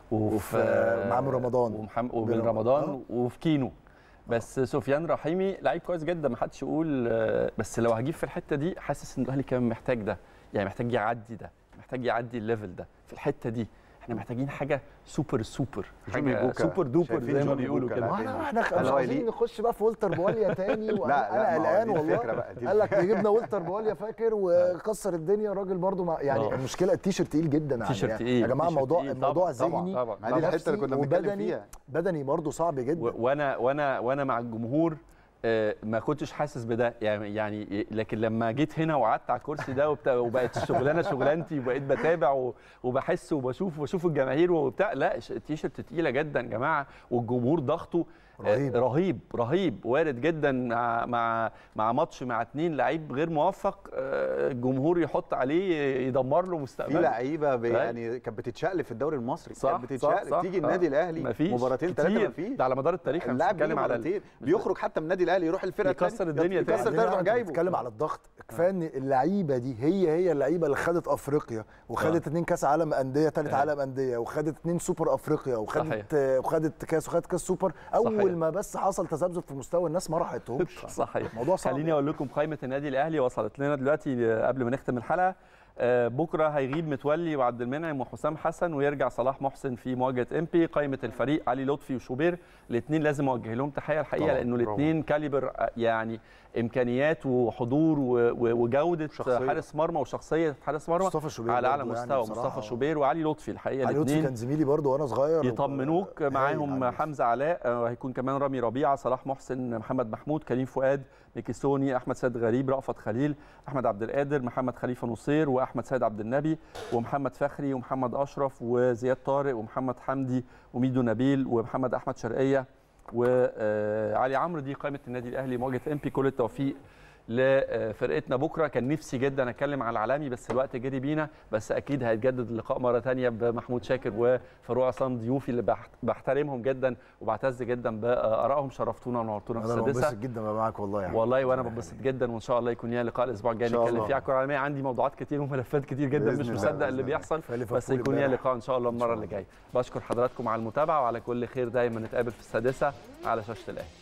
وفي محمد رمضان. ومحمد بن وبن رمضان. رمضان وفي كينو بس سفيان رحيمي لعيب كويس جدا ما حدش يقول آه، بس لو هجيب في الحته دي حاسس ان الاهلي كمان محتاج ده يعني محتاج يعدي ده محتاج يعدي الليفل ده في الحته دي احنا محتاجين حاجه سوبر سوبر جوني حاجه بوكا. سوبر دوبر شايفين زي ما جوني بيقولوا بوكا كده لا. ما احنا احنا هل مش هو عايزين يليق؟ نخش بقى في والتر بواليا تاني لا، وانا لا، انا ما هو قلقان دي والله الفكرة بقى، دي قال لك جبنا والتر بواليا فاكر وكسر الدنيا الراجل برضو مع يعني آه. المشكله التيشيرت تقيل جدا يعني تيشيرت تقيل يا جماعه تيشيرت الموضوع تقيل. الموضوع طبعاً، ذهني طبعاً، ما دي الحته اللي كنا بنتكلم وبدني فيها بدني برضو صعب جدا و- وانا وانا وانا مع الجمهور آه، ما كنتش حاسس بده يعني يعني لكن لما جيت هنا وقعدت على الكرسي ده وبتاع وبقت الشغلانه شغلانتي وبقيت بتابع و- وبحس وبشوف وبشوف الجماهير وبتاع لا ش- التيشيرت تقيله جدا يا جماعه والجمهور ضغطه آه، رهيب. رهيب رهيب وارد جدا مع مع مع ماتش مع اتنين لعيب غير موفق آه، الجمهور يحط عليه يدمر له في مستقبله لعيبه ب- أيوة. يعني كانت بتتشقلب في الدوري المصري صح كانت صح بتتشقلب صح تيجي النادي آه. الاهلي مفيش مباراتين ثلاثه كتير. مفيش ده على مدار التاريخ احنا اللاعب بنتكلم على ال- مرتين بيخرج حتى من النادي الاهلي يروح الفرقه يكسر التانية. الدنيا تاني. يكسر الدنيا يروح جايبه بتتكلم على الضغط كفايه ان اللعيبه دي هي هي اللعيبه اللي خدت افريقيا وخدت اتنين كاس عالم انديه ثالث أيوة. عالم انديه وخدت اتنين سوبر افريقيا صحيح. وخدت آه، وخدت كاس وخدت كاس سوبر اول صحيح. ما بس حصل تذبذب في مستوى الناس ما راحتهمش صحيح موضوع صعب خليني اقول لكم قائمه النادي الاهلي وصلت لنا دلوقتي قبل ما نختم الحلقه آه، بكره هيغيب متولي وعبد المنعم وحسام حسن ويرجع صلاح محسن في مواجهه امبي قائمه الفريق علي لطفي وشوبير الاثنين لازم اوجه لهم تحيه الحقيقه طبعاً، لانه برافو. الاثنين كاليبر آه، يعني امكانيات وحضور و- و- وجوده شخصية. حارس مرمى وشخصيه حارس مرمى مصطفى شوبير على اعلى برضه يعني مستوى بصراحة. مصطفى شوبير وعلي لطفي الحقيقه علي لطفي الاثنين كان زميلي برضه وانا صغير يطمنوك آه، معاهم هايل. حمزه علاء آه، هيكون كمان رامي ربيعه صلاح محسن محمد محمود كريم فؤاد ميكيسوني احمد سيد غريب رأفت خليل احمد عبد القادر محمد خليفه نصير واحمد سيد عبد النبي ومحمد فخري ومحمد اشرف وزياد طارق ومحمد حمدي وميدو نبيل ومحمد احمد شرقيه وعلي عمرو دي قائمه النادي الاهلي مواجهه امبي كل التوفيق لفرقتنا بكره كان نفسي جدا اتكلم على العالمي بس الوقت جري بينا بس اكيد هيتجدد اللقاء مره تانية بمحمود شاكر وفاروق عصام ضيوفي اللي بحت- بحترمهم جدا وبعتز جدا بارائهم شرفتونا ونورتونا في انا السادسه بنبسط جدا بقى معاك والله يعني والله وانا بنبسط جدا وان شاء الله يكون لنا لقاء الاسبوع الجاي إن شاء نتكلم الله. فيه على الكره العالميه عندي موضوعات كتير وملفات كتير جدا بإذن مش الله، مصدق بإذن اللي الله. بيحصل كفاية بس ليفربول يكون لنا امبارح. لقاء ان شاء الله إن المره شاء اللي الله. جايه بشكر حضراتكم على المتابعه وعلى كل خير دايما نتقابل في السادسه على شاشه الاهلي